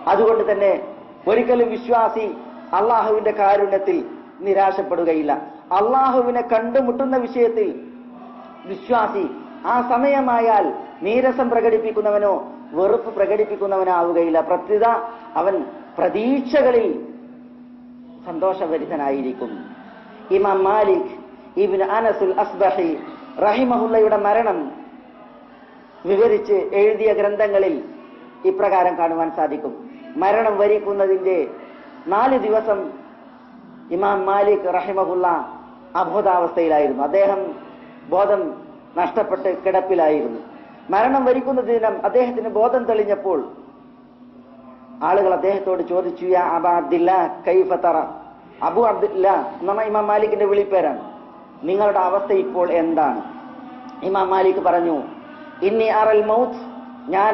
അതുകൊണ്ട് തന്നെ ഒരിക്കലും വിശ്വാസി അള്ളാഹുവിന്റെ കാരുണ്യത്തിൽ നിരാശപ്പെടുകയില്ല അള്ളാഹുവിനെ കണ്ടുമുട്ടുന്ന വിഷയത്തിൽ വിശ്വാസി ആ സമയമായാൽ നീരസം പ്രകടിപ്പിക്കുന്നവനോ വെറുപ്പ് പ്രകടിപ്പിക്കുന്നവനാവുകയില്ല പ്രത്യുത അവൻ പ്രതീക്ഷകളിൽ സന്തോഷഭരിതനായിരിക്കും ഇമാം മാലിക് ഇബിൻ അനസുൽ അസ്ബഹി റഹിമഹുല്ലയുടെ മരണം വിവരിച്ച് എഴുതിയ ഗ്രന്ഥങ്ങളിൽ ഇപ്രകാരം കാണുവാൻ സാധിക്കും മരണം വരിക്കുന്നതിന്റെ നാല് ദിവസം ഇമാം മാലിക് റഹിമഹുല്ല അബോധാവസ്ഥയിലായിരുന്നു അദ്ദേഹം ബോധം നഷ്ടപ്പെട്ട് കിടപ്പിലായിരുന്നു മരണം വരിക്കുന്ന ദിനം അദ്ദേഹത്തിന് ബോധം തെളിഞ്ഞപ്പോൾ ആളുകൾ അദ്ദേഹത്തോട് ചോദിച്ചു യാ അബ അബ്ദില്ല കൈഫ തറ അബു അബ്ദില്ല എന്ന ഇമാം മാലിക്കിന്റെ വിളിപ്പേരാണ് നിങ്ങളുടെ അവസ്ഥ ഇപ്പോൾ എന്താണ് ഇമാം മാലിക് പറഞ്ഞു ഇന്നി അറൽ മൗത്ത് ഞാൻ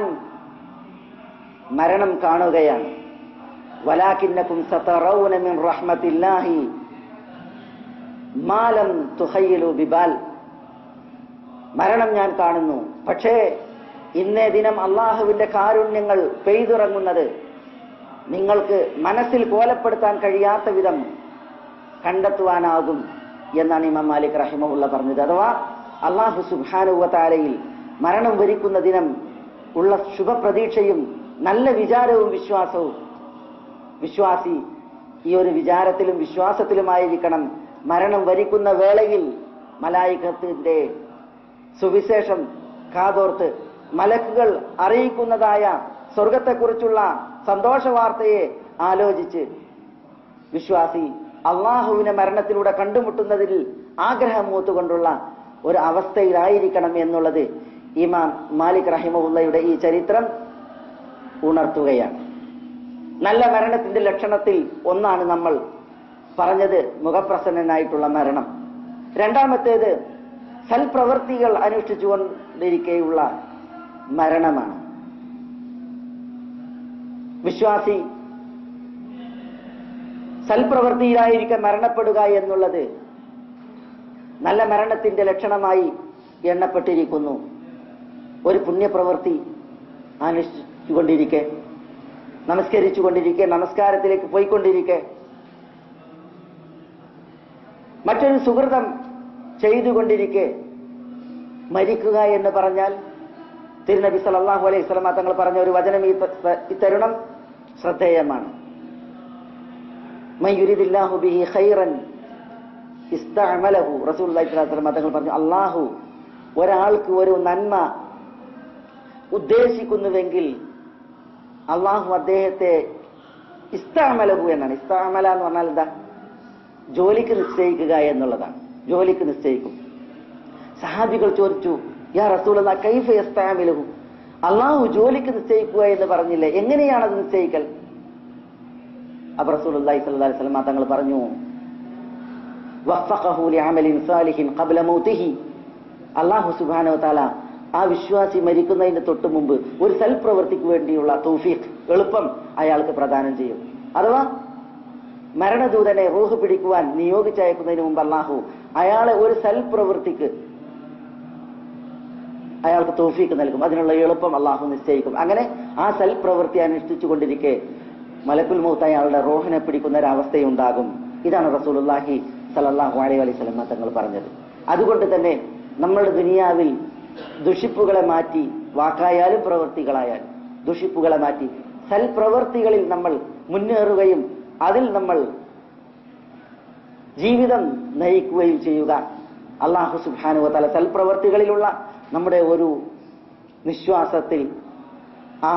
മരണം കാണുകയാണ് വലാക്കിന്നക്കും സതറൗന മിൻ റഹ്മത്തില്ലാഹി മാലം തുഹയ്യലു ബിബാൽ മരണം ഞാൻ കാണുന്നു പക്ഷേ ഇന്നേ ദിനം അള്ളാഹുവിന്റെ കാരുണ്യങ്ങൾ പെയ്തിറങ്ങുന്നത് നിങ്ങൾക്ക് മനസ്സിൽ കോലപ്പെടുത്താൻ കഴിയാത്ത വിധം കണ്ടെത്തുവാനാകും എന്നാണ് ഇമാം മാലിക് റഹിമുള്ള പറഞ്ഞത് അഥവാ അള്ളാഹു സുബാനുവതാലയിൽ മരണം വരിക്കുന്ന ദിനം ഉള്ള ശുഭപ്രതീക്ഷയും നല്ല വിചാരവും വിശ്വാസവും വിശ്വാസി ഈ ഒരു വിചാരത്തിലും വിശ്വാസത്തിലുമായിരിക്കണം മരണം വരിക്കുന്ന വേളയിൽ മലായികത്തിന്റെ സുവിശേഷം കാതോർത്ത് മലക്കുകൾ അറിയിക്കുന്നതായ സ്വർഗത്തെക്കുറിച്ചുള്ള സന്തോഷ വാർത്തയെ ആലോചിച്ച് വിശ്വാസി അള്ളാഹുവിനെ മരണത്തിലൂടെ കണ്ടുമുട്ടുന്നതിൽ ആഗ്രഹം മൂത്തുകൊണ്ടുള്ള ഒരു അവസ്ഥയിലായിരിക്കണം എന്നുള്ളത് ഇമാം മാലിക് റഹിമുള്ളയുടെ ഈ ചരിത്രം ഉണർത്തുകയാണ് നല്ല മരണത്തിന്റെ ലക്ഷണത്തിൽ ഒന്നാണ് നമ്മൾ പറഞ്ഞത് മുഖപ്രസന്നനായിട്ടുള്ള മരണം രണ്ടാമത്തേത് സൽപ്രവൃത്തികൾ അനുഷ്ഠിച്ചുകൊണ്ടിരിക്കെയുള്ള മരണമാണ് വിശ്വാസി സൽപ്രവൃത്തിയിലായിരിക്കെ മരണപ്പെടുക എന്നുള്ളത് നല്ല മരണത്തിന്റെ ലക്ഷണമായി എണ്ണപ്പെട്ടിരിക്കുന്നു ഒരു പുണ്യപ്രവൃത്തി അനുഷ്ഠിച്ചുകൊണ്ടിരിക്കെ നമസ്കരിച്ചുകൊണ്ടിരിക്കെ നമസ്കാരത്തിലേക്ക് പോയിക്കൊണ്ടിരിക്കെ മറ്റൊരു സുഹൃതം ചെയ്തുകൊണ്ടിരിക്കെ മരിക്കുക എന്ന് പറഞ്ഞാൽ തിരുനബി സല്ലല്ലാഹു അലൈഹി സ്വലമ തങ്ങൾ പറഞ്ഞ ഒരു വചനം ഈ ത- ഈ തരുണം ശ്രദ്ധേയമാണ് മയ്യുരിദില്ലാഹു ബിഹി ഖൈറൻ ഇസ്തഅമലഹു റസൂലുള്ളാഹി സ്വല്ലല്ലാഹു അലൈഹി വസല്ലം തങ്ങൾ പറഞ്ഞു അള്ളാഹു ഒരാൾക്ക് ഒരു നന്മ ഉദ്ദേശിക്കുന്നുവെങ്കിൽ അള്ളാഹു അദ്ദേഹത്തെ ഇസ്താമലഹു എന്നാണ് ഇസ്താമല എന്ന് പറഞ്ഞാൽ എന്താ ജോലിക്ക് നിശ്ചയിക്കുക എന്നുള്ളതാണ് ജോലിക്ക് നിശ്ചയിക്കും സഹാബികൾ ചോദിച്ചു യാ റസൂൽ കൈഫ യസ്താമിലഹു അള്ളാഹു ജോലിക്ക് നിശ്ചയിക്കുക എന്ന് പറഞ്ഞില്ലേ എങ്ങനെയാണത് നിശ്ചയിക്കൽ അപ്പൊ റസൂൽ അള്ളാഹി സ്വല്ലല്ലാഹി അലൈഹി വസല്ലം തങ്ങൾ പറഞ്ഞു വഫഖഹു ലിഅമലിൻ സാലിഹിൻ ഖബ്ല മൗതിഹി അള്ളാഹു സുബ്ഹാനഹു വതആല ആ വിശ്വാസി മരിക്കുന്നതിന് തൊട്ട് മുമ്പ് ഒരു സൽപ്രവൃത്തിക്ക് വേണ്ടിയുള്ള തൗഫീഖ് എളുപ്പം അയാൾക്ക് പ്രദാനം ചെയ്യും അഥവാ മരണദൂതനെ റൂഹ് പിടിക്കുവാൻ നിയോഗിച്ചയക്കുന്നതിന് മുമ്പ് അള്ളാഹു അയാളെ ഒരു സൽപ്രവൃത്തിക്ക് അയാൾക്ക് തോഫീക്ക് നൽകും അതിനുള്ള എളുപ്പം അള്ളാഹു നിശ്ചയിക്കും അങ്ങനെ ആ സൽപ്രവൃത്തി അനുഷ്ഠിച്ചു കൊണ്ടിരിക്കെ മലക്കുൽ മൗത്ത് അയാളുടെ റോഹിനെ പിടിക്കുന്ന ഒരവസ്ഥയുണ്ടാകും ഇതാണ് റസൂലുള്ളാഹി സല്ലല്ലാഹു അലൈഹി വസല്ലം തങ്ങൾ പറഞ്ഞത് അതുകൊണ്ട് തന്നെ നമ്മളുടെ ദുനിയാവിൽ ദുഷിപ്പുകളെ മാറ്റി വാക്കായാലും പ്രവൃത്തികളായാലും ദുഷിപ്പുകളെ മാറ്റി സൽപ്രവൃത്തികളിൽ നമ്മൾ മുന്നേറുകയും അതിൽ നമ്മൾ ജീവിതം നയിക്കുകയും ചെയ്യുക അള്ളാഹു സുബാനുവ തല സൽപ്രവർത്തികളിലുള്ള നമ്മുടെ ഒരു നിശ്വാസത്തിൽ ആ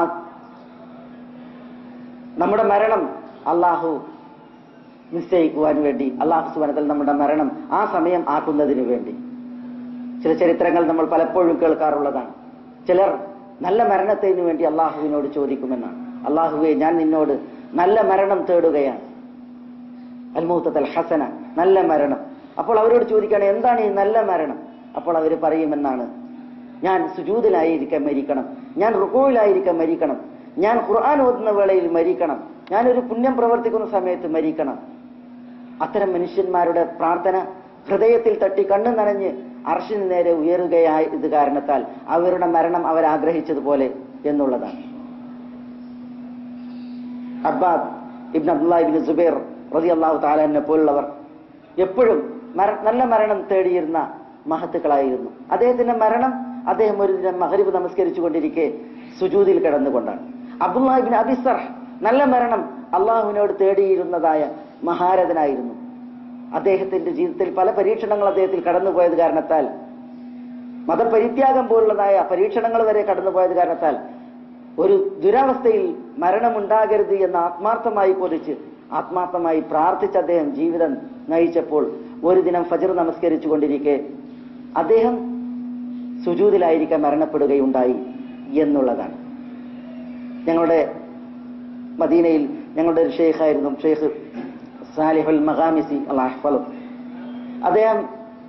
നമ്മുടെ മരണം അള്ളാഹു നിശ്ചയിക്കുവാൻ വേണ്ടി അള്ളാഹു സുബാനത്തിൽ നമ്മുടെ മരണം ആ സമയം ആക്കുന്നതിന് വേണ്ടി ചില ചരിത്രങ്ങൾ നമ്മൾ പലപ്പോഴും കേൾക്കാറുള്ളതാണ് ചിലർ നല്ല മരണത്തിന് വേണ്ടി അള്ളാഹുവിനോട് ചോദിക്കുമെന്നാണ് അള്ളാഹുവെ ഞാൻ നിന്നോട് നല്ല മരണം തേടുകയാണ് അൽമൂത്തൽ ഹസന നല്ല മരണം അപ്പോൾ അവരോട് ചോദിക്കുകയാണ് എന്താണ് ഈ നല്ല മരണം അപ്പോൾ അവർ പറയുമെന്നാണ് ഞാൻ സുജൂതിലായിരിക്കാൻ മരിക്കണം ഞാൻ റുക്കോയിലായിരിക്കാൻ മരിക്കണം ഞാൻ ഖുർആൻ ഓതുന്ന വേളയിൽ മരിക്കണം ഞാനൊരു പുണ്യം പ്രവർത്തിക്കുന്ന സമയത്ത് മരിക്കണം അത്തരം മനുഷ്യന്മാരുടെ പ്രാർത്ഥന ഹൃദയത്തിൽ തട്ടി കണ്ണു നനഞ്ഞ് അർഷിന് നേരെ ഉയരുകയായത് കാരണത്താൽ അവരുടെ മരണം അവരാഗ്രഹിച്ചതുപോലെ എന്നുള്ളതാണ് അബ്ബാദ് ഇബ്ൻ അബ്ദുല്ലാ ഇബ്ൻ സുബൈർ റതി അള്ളാഹു താലാനെ പോലുള്ളവർ എപ്പോഴും മര- നല്ല മരണം തേടിയിരുന്ന മഹത്തുക്കളായിരുന്നു അദ്ദേഹത്തിന്റെ മരണം അദ്ദേഹം ഒരു ദിനം മഹരിബ് നമസ്കരിച്ചു കൊണ്ടിരിക്കെ സുജൂതിൽ കിടന്നുകൊണ്ടാണ് അബ്ദുല്ലാഹിബിൻ അബിസർ നല്ല മരണം അള്ളാഹുവിനോട് തേടിയിരുന്നതായ മഹാരഥനായിരുന്നു അദ്ദേഹത്തിന്റെ ജീവിതത്തിൽ പല പരീക്ഷണങ്ങൾ അദ്ദേഹത്തിൽ കടന്നുപോയത് കാരണത്താൽ മതപരിത്യാഗം പോലുള്ളതായ പരീക്ഷണങ്ങൾ വരെ കടന്നുപോയത് കാരണത്താൽ ഒരു ദുരവസ്ഥയിൽ മരണമുണ്ടാകരുത് എന്ന് ആത്മാർത്ഥമായി കൊതിച്ച് ആത്മാർത്ഥമായി പ്രാർത്ഥിച്ച് അദ്ദേഹം ജീവിതം നയിച്ചപ്പോൾ ഒരു ദിനം ഫജർ നമസ്കരിച്ചു കൊണ്ടിരിക്കെ അദ്ദേഹം സുജൂതിലായിരിക്കാൻ മരണപ്പെടുകയുണ്ടായി എന്നുള്ളതാണ് ഞങ്ങളുടെ മദീനയിൽ ഞങ്ങളുടെ ഒരു ഷെയ്ഖായിരുന്നു ഷെയ്ഖ് സാലിഹുൽ മഹാമിസി അള്ളാഹ്ഫലും അദ്ദേഹം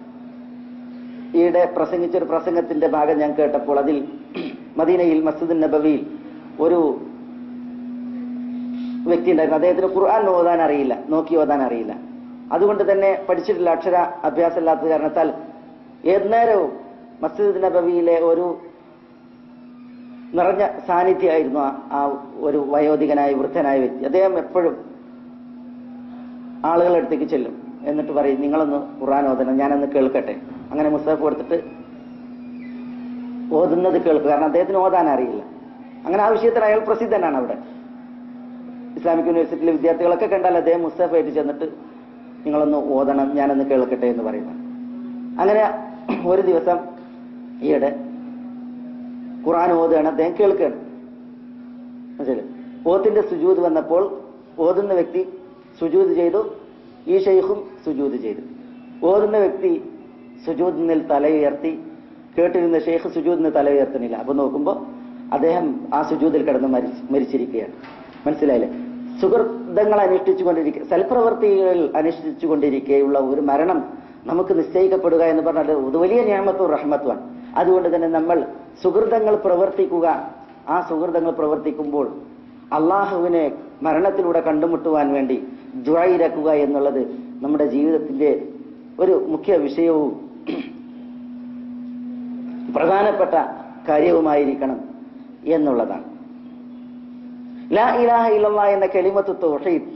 ഈയിടെ പ്രസംഗിച്ചൊരു പ്രസംഗത്തിന്റെ ഭാഗം ഞാൻ കേട്ടപ്പോൾ അതിൽ മദീനയിൽ മസ്ജിദ് നബവിയിൽ ഒരു വ്യക്തി ഉണ്ടായിരുന്നു അദ്ദേഹത്തിന് ഖുർആൻ ഓതാൻ അറിയില്ല നോക്കി ഓതാൻ അറിയില്ല അതുകൊണ്ട് തന്നെ പഠിച്ചിട്ടില്ല അക്ഷര അഭ്യാസം ഇല്ലാത്ത കാരണത്താൽ ഏത് നേരവും മസ്ജിദ് നബവിയിലെ ഒരു നിറഞ്ഞ സാന്നിധ്യമായിരുന്നു ആ- ആ ഒരു വയോധികനായ വൃദ്ധനായ വ്യക്തി അദ്ദേഹം എപ്പോഴും ആളുകളുടെ അടുത്തേക്ക് ചെല്ലും എന്നിട്ട് പറയും നിങ്ങളൊന്ന് ഖുർആൻ ഓതണം ഞാനൊന്ന് കേൾക്കട്ടെ അങ്ങനെ മുസ്തഫ് കൊടുത്തിട്ട് ഓതുന്നത് കേൾക്കുക കാരണം അദ്ദേഹത്തിന് ഓതാൻ അറിയില്ല അങ്ങനെ ആ വിഷയത്തിൽ അയാൾ പ്രസിദ്ധനാണ് അവിടെ ഇസ്ലാമിക് യൂണിവേഴ്സിറ്റിയിലെ വിദ്യാർത്ഥികളൊക്കെ കണ്ടാൽ അദ്ദേഹം മുസ്തഫയായിട്ട് ചെന്നിട്ട് നിങ്ങളൊന്ന് ഓതണം ഞാനൊന്ന് കേൾക്കട്ടെ എന്ന് പറയുന്നത് അങ്ങനെ ഒരു ദിവസം ഈയിടെ ഖുർആൻ ഓതുകയാണ് അദ്ദേഹം കേൾക്കുകയാണ് മനസ്സിലായോ? ഓത്തിന്റെ സുജൂത് വന്നപ്പോൾ ഓതുന്ന വ്യക്തി സുജൂത് ചെയ്തു ഈ ഷെയ്ഖും സുജൂത് ചെയ്തു ഓതുന്ന വ്യക്തി സുജൂദിനിൽ തല ഉയർത്തി കേട്ടിരുന്ന ഷെയ്ഖ് സുജൂദിന് തല ഉയർത്തുന്നില്ല അപ്പൊ നോക്കുമ്പോൾ അദ്ദേഹം ആ സുജൂദിൽ കിടന്ന് മരിച്ച് മരിച്ചിരിക്കുകയാണ് മനസ്സിലായില്ലേ സുഹൃതങ്ങൾ അനുഷ്ഠിച്ചുകൊണ്ടിരിക്കുക സൽപ്രവർത്തികൾ അനുഷ്ഠിച്ചുകൊണ്ടിരിക്കെയുള്ള ഒരു മരണം നമുക്ക് നിശ്ചയിക്കപ്പെടുക എന്ന് പറഞ്ഞാൽ അത് വലിയ നിയമത്വം റഹ്മത്വമാണ് അതുകൊണ്ട് തന്നെ നമ്മൾ സുഹൃതങ്ങൾ പ്രവർത്തിക്കുക ആ സുഹൃതങ്ങൾ പ്രവർത്തിക്കുമ്പോൾ അള്ളാഹുവിനെ മരണത്തിലൂടെ കണ്ടുമുട്ടുവാൻ വേണ്ടി ദ്വായിരക്കുക എന്നുള്ളത് നമ്മുടെ ജീവിതത്തിന്റെ ഒരു മുഖ്യ വിഷയവും പ്രധാനപ്പെട്ട കാര്യവുമായിരിക്കണം എന്നുള്ളതാണ് ലാ ഇലാഹ ഇല്ലല്ലാ എന്ന കെളിമത്ത് തൗഹീദ്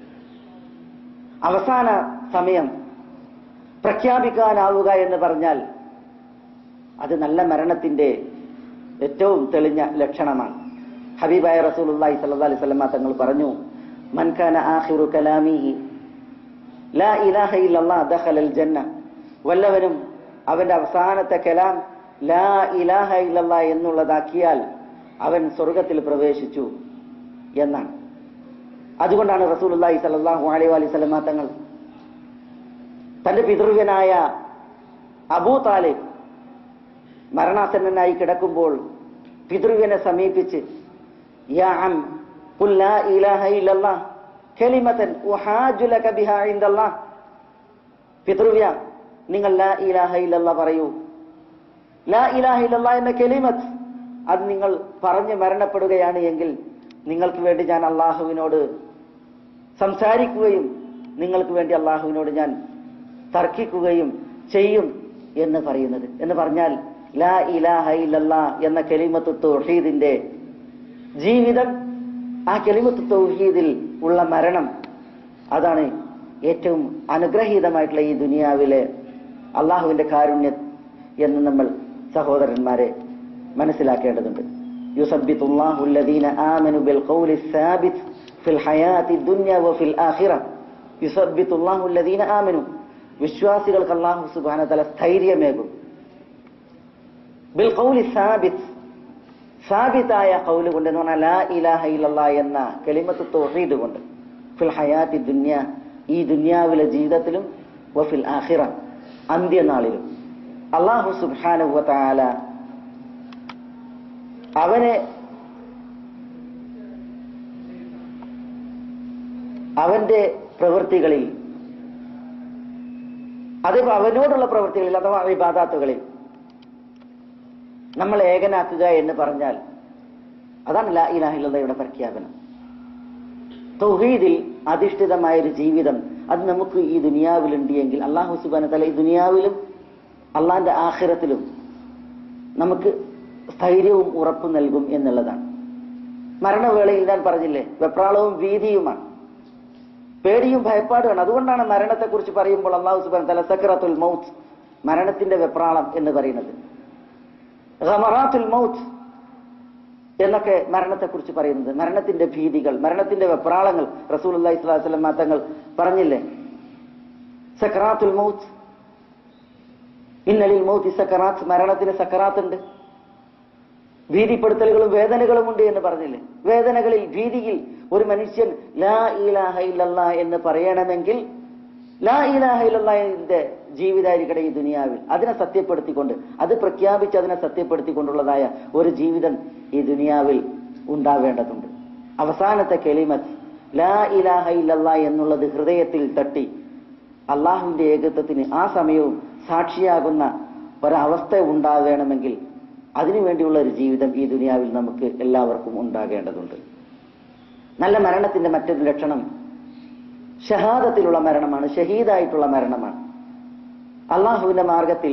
അവസാന സമയം പ്രഖ്യാപിക്കാനാവുക എന്ന് പറഞ്ഞാൽ അത് നല്ല മരണത്തിന്റെ ഏറ്റവും തെളിഞ്ഞ ലക്ഷണമാണ് ഹബീബായ റസൂലുള്ളാഹി സ്വല്ലല്ലാഹി അലൈഹി വസല്ലമ തങ്ങൾ പറഞ്ഞു മൻ കാന ആഖിറു കലാമിഹി ലാ ഇലാഹ ഇല്ലല്ലാഹ് ദഖലൽ ജന്ന വല്ലവനും അവന്റെ അവസാനത്തെ കലാം ലാ ഇലാഹ ഇല്ലല്ലാഹ് എന്നുള്ളതാക്കിയാൽ അവൻ സ്വർഗത്തിൽ പ്രവേശിച്ചു എന്നാണ് അതുകൊണ്ടാണ് റസൂലുള്ളാഹി സ്വല്ലല്ലാഹു അലൈഹി വസല്ലമ തങ്ങൾ തന്റെ പിതൃവ്യനായ അബൂ താലിബ് മരണാസന്നനായി കിടക്കുമ്പോൾ പിതൃവ്യനെ സമീപിച്ച് യാ അം ഖുൽ ലാ ഇലാഹ ഇല്ലല്ലാഹ് കലിമതൻ ഉഹാജു ലക ബിഹാ ഇൻദല്ലാഹ് പിതൃവ്യ നിങ്ങൾ ലാ ഇലാഹ ഇല്ലല്ലാഹ് പറയൂ ലാ ഇലാഹ ഇല്ലല്ലാഹ് എന്ന കലിമത്ത് അത് നിങ്ങൾ പറഞ്ഞ് മരണപ്പെടുകയാണ് എങ്കിൽ നിങ്ങൾക്ക് വേണ്ടി ഞാൻ അള്ളാഹുവിനോട് സംസാരിക്കുകയും നിങ്ങൾക്ക് വേണ്ടി അള്ളാഹുവിനോട് ഞാൻ തർക്കിക്കുകയും ചെയ്യും എന്ന് പറയുന്നത് എന്ന് പറഞ്ഞാൽ ലാ ഇലാഹ ഇല്ലല്ലാ എന്ന കെലിമത്ത് തൗഹീദിന്റെ ജീവിതം ആ കെലിമത്ത് തൗഹീദിൽ ഉള്ള മരണം അതാണ് ഏറ്റവും അനുഗ്രഹീതമായിട്ടുള്ള ഈ ദുനിയാവിലെ അള്ളാഹുവിന്റെ കാരുണ്യം എന്ന് നമ്മൾ സഹോദരന്മാരെ മനസ്സിലാക്കേണ്ടതുണ്ട് യുസബ്ബിത്തുല്ലാഹു അല്ലദീന ആമനു ബിൽ ഖൗലി സാബിത് ഫിൽ ഹയാത്തി ദുനിയ വഫിൽ ആഖിറ യുസബ്ബിത്തുല്ലാഹു അല്ലദീന ആമനു വിശ്വാസികൾക്ക് അള്ളാഹു സുബ്ഹാനഹു വ തആല സ്ഥൈര്യമേകും ബിൽ ഖൗലി സാബിത് സാബിതായ കൗല് കൊണ്ട് എന്ന് പറഞ്ഞാൽ ലാ ഇലാഹ ഇല്ലല്ലാ എന്ന കെളിമത്ത് തൗഹീദ് കൊണ്ട് ഫിൽ ഹയാത്തി ദുന്യ ഈ ദുന്യാവിലെ ജീവിതത്തിലും വഫിൽ ആഖിറ അന്ത്യനാളിലും അള്ളാഹു സുബ്ഹാനഹു വ തആല അവനെ അവന്റെ പ്രവൃത്തികളിൽ അത് അവനോടുള്ള പ്രവൃത്തികളിൽ അഥവാ ഇബാദാത്തുകളിൽ നമ്മൾ ഏകനാക്കുക എന്ന് പറഞ്ഞാൽ അതാണ് ലാ ഇലാഹില്ലയുടെ പ്രഖ്യാപനം തൗഹീദിൽ അധിഷ്ഠിതമായ ഒരു ജീവിതം അത് നമുക്ക് ഈ ദുനിയാവിലുണ്ട് എങ്കിൽ അള്ളാഹു സുബാന തല ഈ ദുനിയാവിലും അള്ളാന്റെ ആഖിറത്തിലും നമുക്ക് സ്ഥൈര്യവും ഉറപ്പും നൽകും എന്നുള്ളതാണ് മരണവേളയിൽ ഞാൻ പറഞ്ഞില്ലേ വെപ്രാളവും ഭീതിയുമാണ് പേടിയും ഭയപ്പാടുമാണ് അതുകൊണ്ടാണ് മരണത്തെക്കുറിച്ച് പറയുമ്പോൾ അള്ളാഹു സുബാൻ തല സക്രത്തുൽ മൗത്ത് മരണത്തിന്റെ വെപ്രാളം എന്ന് പറയുന്നത് ഖമറാത്തുൽ മൗത്ത് എന്നൊക്കെ മരണത്തെക്കുറിച്ച് പറയുന്നത് മരണത്തിന്റെ ഭീതികൾ മരണത്തിന്റെ വെപ്രാളങ്ങൾ റസൂൽ അള്ളാഹി സ്വലാസ്ലം തങ്ങൾ പറഞ്ഞില്ലേ സക്രാത്തുൽ മൗത്ത് ഇന്നലിൽ മൗത്ത് സക്കറാത്ത് മരണത്തിന് സക്കറാത്ത് ഉണ്ട് ഭീതിപ്പെടുത്തലുകളും വേദനകളും ഉണ്ട് എന്ന് പറഞ്ഞില്ലേ വേദനകളിൽ ഭീതിയിൽ ഒരു മനുഷ്യൻ ലാ ഇലാഹ ഇല്ലല്ലാ എന്ന് പറയണമെങ്കിൽ ലാ ഇലാഹ ഇല്ലല്ലാഹിന്റെ ജീവിതായിരിക്കട്ടെ ഈ ദുനിയാവിൽ അതിനെ സത്യപ്പെടുത്തിക്കൊണ്ട് അത് പ്രഖ്യാപിച്ച് അതിനെ സത്യപ്പെടുത്തിക്കൊണ്ടുള്ളതായ ഒരു ജീവിതം ഈ ദുനിയാവിൽ ഉണ്ടാവേണ്ടതുണ്ട് അവസാനത്തെ കെളിമത്ത് ലാ ഇലാഹ ഇല്ലല്ലാ എന്നുള്ളത് ഹൃദയത്തിൽ തട്ടി അള്ളാഹുവിന്റെ ഏകത്വത്തിന് ആ സമയവും സാക്ഷിയാകുന്ന ഒരവസ്ഥ ഉണ്ടാവേണമെങ്കിൽ അതിനുവേണ്ടിയുള്ള ഒരു ജീവിതം ഈ ദുനിയാവിൽ നമുക്ക് എല്ലാവർക്കും ഉണ്ടാകേണ്ടതുണ്ട് നല്ല മരണത്തിന്റെ മറ്റൊരു ലക്ഷണം ഷഹാദത്തിലുള്ള മരണമാണ് ഷഹീദായിട്ടുള്ള മരണമാണ് അള്ളാഹുവിന്റെ മാർഗത്തിൽ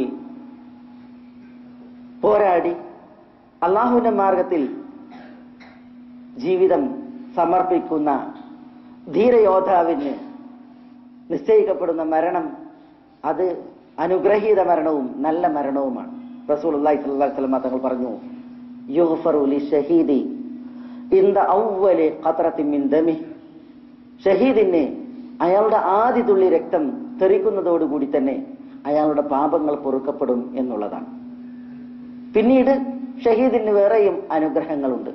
പോരാടി അള്ളാഹുവിന്റെ മാർഗത്തിൽ ജീവിതം സമർപ്പിക്കുന്ന ധീരയോദ്ധാവിന് നിശ്ചയിക്കപ്പെടുന്ന മരണം അത് അനുഗ്രഹീത മരണവും നല്ല മരണവുമാണ് റസൂൽ അള്ളാഹി സ്വല്ലല്ലാഹി അലൈഹി വസല്ലം തങ്ങൾ പറഞ്ഞു യുഗ്ഫറു ലിഷഹീദി ഇന്ദ അവ്വലി ഖത്രത്തിൻ മിൻ ദമി ഷഹീദിന് അയാളുടെ ആദ്യ തുള്ളി രക്തം തെറിക്കുന്നതോടുകൂടി തന്നെ അയാളുടെ പാപങ്ങൾ പൊറുക്കപ്പെടും എന്നുള്ളതാണ് പിന്നീട് ഷഹീദിന് വേറെയും അനുഗ്രഹങ്ങളുണ്ട്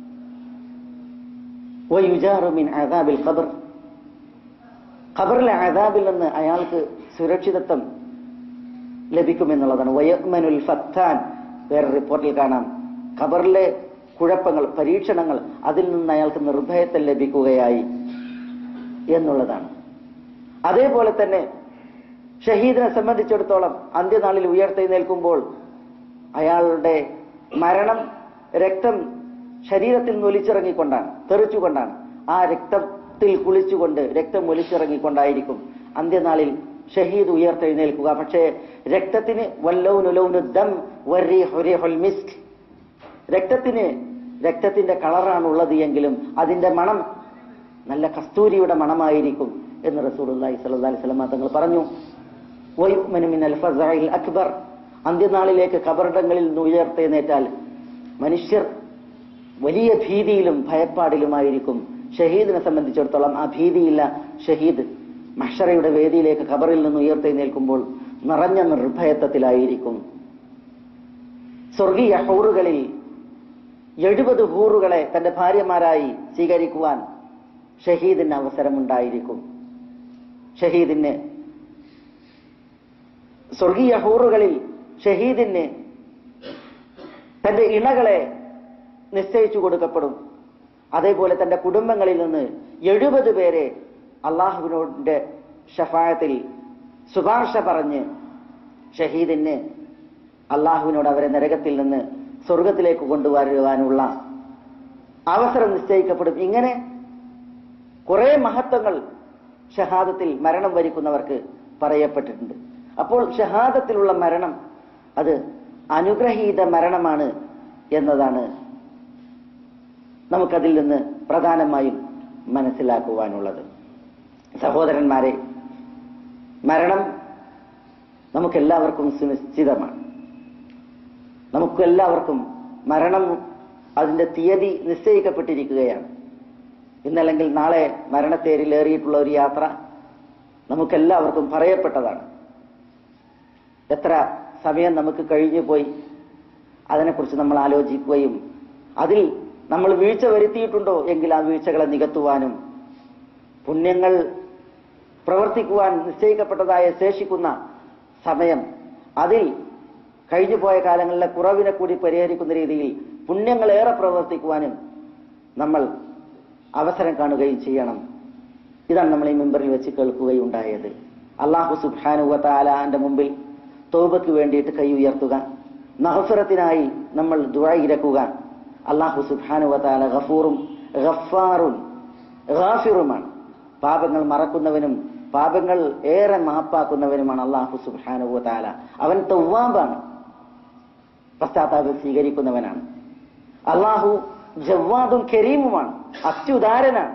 വയുജാറു മിൻ അദാബിൽ ഖബർ ഖബറിലെ അദാബിൽ നിന്ന് അയാൾക്ക് സുരക്ഷിതത്വം ലഭിക്കുമെന്നുള്ളതാണ് വയഗ്മനുൽ ഫത്താൻ വേറെ റിപ്പോർട്ടിൽ കാണാം ഖബറിലെ കുഴപ്പങ്ങൾ പരീക്ഷണങ്ങൾ അതിൽ നിന്ന് അയാൾക്ക് നിർഭയത്വം ലഭിക്കുകയായി എന്നുള്ളതാണ് അതേപോലെ തന്നെ ഷഹീദിനെ സംബന്ധിച്ചിടത്തോളം അന്ത്യനാളിൽ ഉയർത്തെഴുന്നേൽക്കുമ്പോൾ അയാളുടെ മരണം രക്തം ശരീരത്തിൽ നിന്ന് ഒലിച്ചിറങ്ങിക്കൊണ്ടാണ് തെറിച്ചുകൊണ്ടാണ് ആ രക്തത്തിൽ കുളിച്ചുകൊണ്ട് രക്തം ഒലിച്ചിറങ്ങിക്കൊണ്ടായിരിക്കും അന്ത്യനാളിൽ ഷഹീദ് ഉയർത്തെഴുന്നേൽക്കുക പക്ഷേ രക്തത്തിന് വല്ലൗനുലൗനുദ്ദം മിസ്ക് രക്തത്തിന് രക്തത്തിന്റെ കളറാണ് ഉള്ളത് എങ്കിലും അതിന്റെ മണം നല്ല കസ്തൂരിയുടെ മണമായിരിക്കും എന്ന് റസൂലുള്ളാഹി സ്വല്ലല്ലാഹി അലൈഹി വസല്ലം തങ്ങൾ പറഞ്ഞു വയുഅ്മിനു മിനൽ ഫസഇൽ അക്ബർ അന്ത്യനാളിലേക്ക് കബറിടങ്ങളിൽ നിന്ന് ഉയർത്തെഴുന്നേറ്റാൽ മനുഷ്യർ വലിയ ഭീതിയിലും ഭയപ്പാടിലുമായിരിക്കും ഷഹീദിനെ സംബന്ധിച്ചിടത്തോളം ആ ഭീതിയില്ല ഷഹീദ് മഷറയുടെ വേദിയിലേക്ക് ഖബറിൽ നിന്ന് ഉയർത്തെഴുന്നേൽക്കുമ്പോൾ നിറഞ്ഞ നിർഭയത്വത്തിലായിരിക്കും സ്വർഗീയ ഹൂറുകളിൽ എഴുപത് ഹൂറുകളെ തന്റെ ഭാര്യമാരായി സ്വീകരിക്കുവാൻ ഷഹീദിന് അവസരമുണ്ടായിരിക്കും ഷഹീദിന് സ്വർഗീയ ഹൂറുകളിൽ ഷഹീദിന് തന്റെ ഇണകളെ നിശ്ചയിച്ചു കൊടുക്കപ്പെടും അതേപോലെ തന്റെ കുടുംബങ്ങളിൽ നിന്ന് എഴുപത് പേരെ അള്ളാഹുവിനോടിന്റെ ഷഫായത്തിൽ ശുപാർശ പറഞ്ഞ് ഷഹീദിന് അള്ളാഹുവിനോട് അവരെ നരകത്തിൽ നിന്ന് സ്വർഗത്തിലേക്ക് കൊണ്ടുവരുവാനുള്ള അവസരം നിശ്ചയിക്കപ്പെടും ഇങ്ങനെ കുറെ മഹത്വങ്ങൾ ഷഹാദത്തിൽ മരണം വരിക്കുന്നവർക്ക് പറയപ്പെട്ടിട്ടുണ്ട് അപ്പോൾ ഷഹാദത്തിലുള്ള മരണം അത് അനുഗ്രഹീത മരണമാണ് എന്നതാണ് നമുക്കതിൽ നിന്ന് പ്രധാനമായും മനസ്സിലാക്കുവാനുള്ളത് സഹോദരന്മാരെ മരണം നമുക്കെല്ലാവർക്കും സുനിശ്ചിതമാണ് നമുക്കെല്ലാവർക്കും മരണം അതിന്റെ തീയതി നിശ്ചയിക്കപ്പെട്ടിരിക്കുകയാണ് ഇന്നല്ലെങ്കിൽ നാളെ മരണത്തേരിലേറിയിട്ടുള്ള ഒരു യാത്ര നമുക്കെല്ലാവർക്കും പറയപ്പെട്ടതാണ് എത്ര സമയം നമുക്ക് കഴിഞ്ഞു പോയി അതിനെക്കുറിച്ച് നമ്മൾ ആലോചിക്കുകയും അതിൽ നമ്മൾ വീഴ്ച വരുത്തിയിട്ടുണ്ടോ എങ്കിൽ ആ വീഴ്ചകളെ നികത്തുവാനും പുണ്യങ്ങൾ പ്രവർത്തിക്കുവാൻ നിശ്ചയിക്കപ്പെട്ടതായ ശേഷിക്കുന്ന സമയം അതിൽ കഴിഞ്ഞു പോയ കാലങ്ങളിലെ കുറവിനെ കൂടി പരിഹരിക്കുന്ന രീതിയിൽ പുണ്യങ്ങളേറെ പ്രവർത്തിക്കുവാനും നമ്മൾ അവസരം കാണുകയും ചെയ്യണം ഇതാണ് നമ്മൾ ഈ മെമ്പറിൽ വെച്ച് കേൾക്കുകയുണ്ടായത് അള്ളാഹു സുബാനുവത്താലാന്റെ മുമ്പിൽ തോബയ്ക്ക് വേണ്ടിയിട്ട് കൈ ഉയർത്തുക നഹഫിറത്തിനായി നമ്മൾ ദുഴയിരക്കുക അള്ളാഹു സുബാനുവത്താല ഗഫൂറും ഗഫാറും ഗാഫിറുമാണ് പാപങ്ങൾ മറക്കുന്നവനും പാപങ്ങൾ ഏറെ മാപ്പാക്കുന്നവനുമാണ് അള്ളാഹു സുബാനുവത്താല അവൻ തൗവാബാണ് പശ്ചാത്താപം സ്വീകരിക്കുന്നവനാണ് അള്ളാഹു ജവ്വാദും കരീമുമാണ് അത്യുദാരനാണ്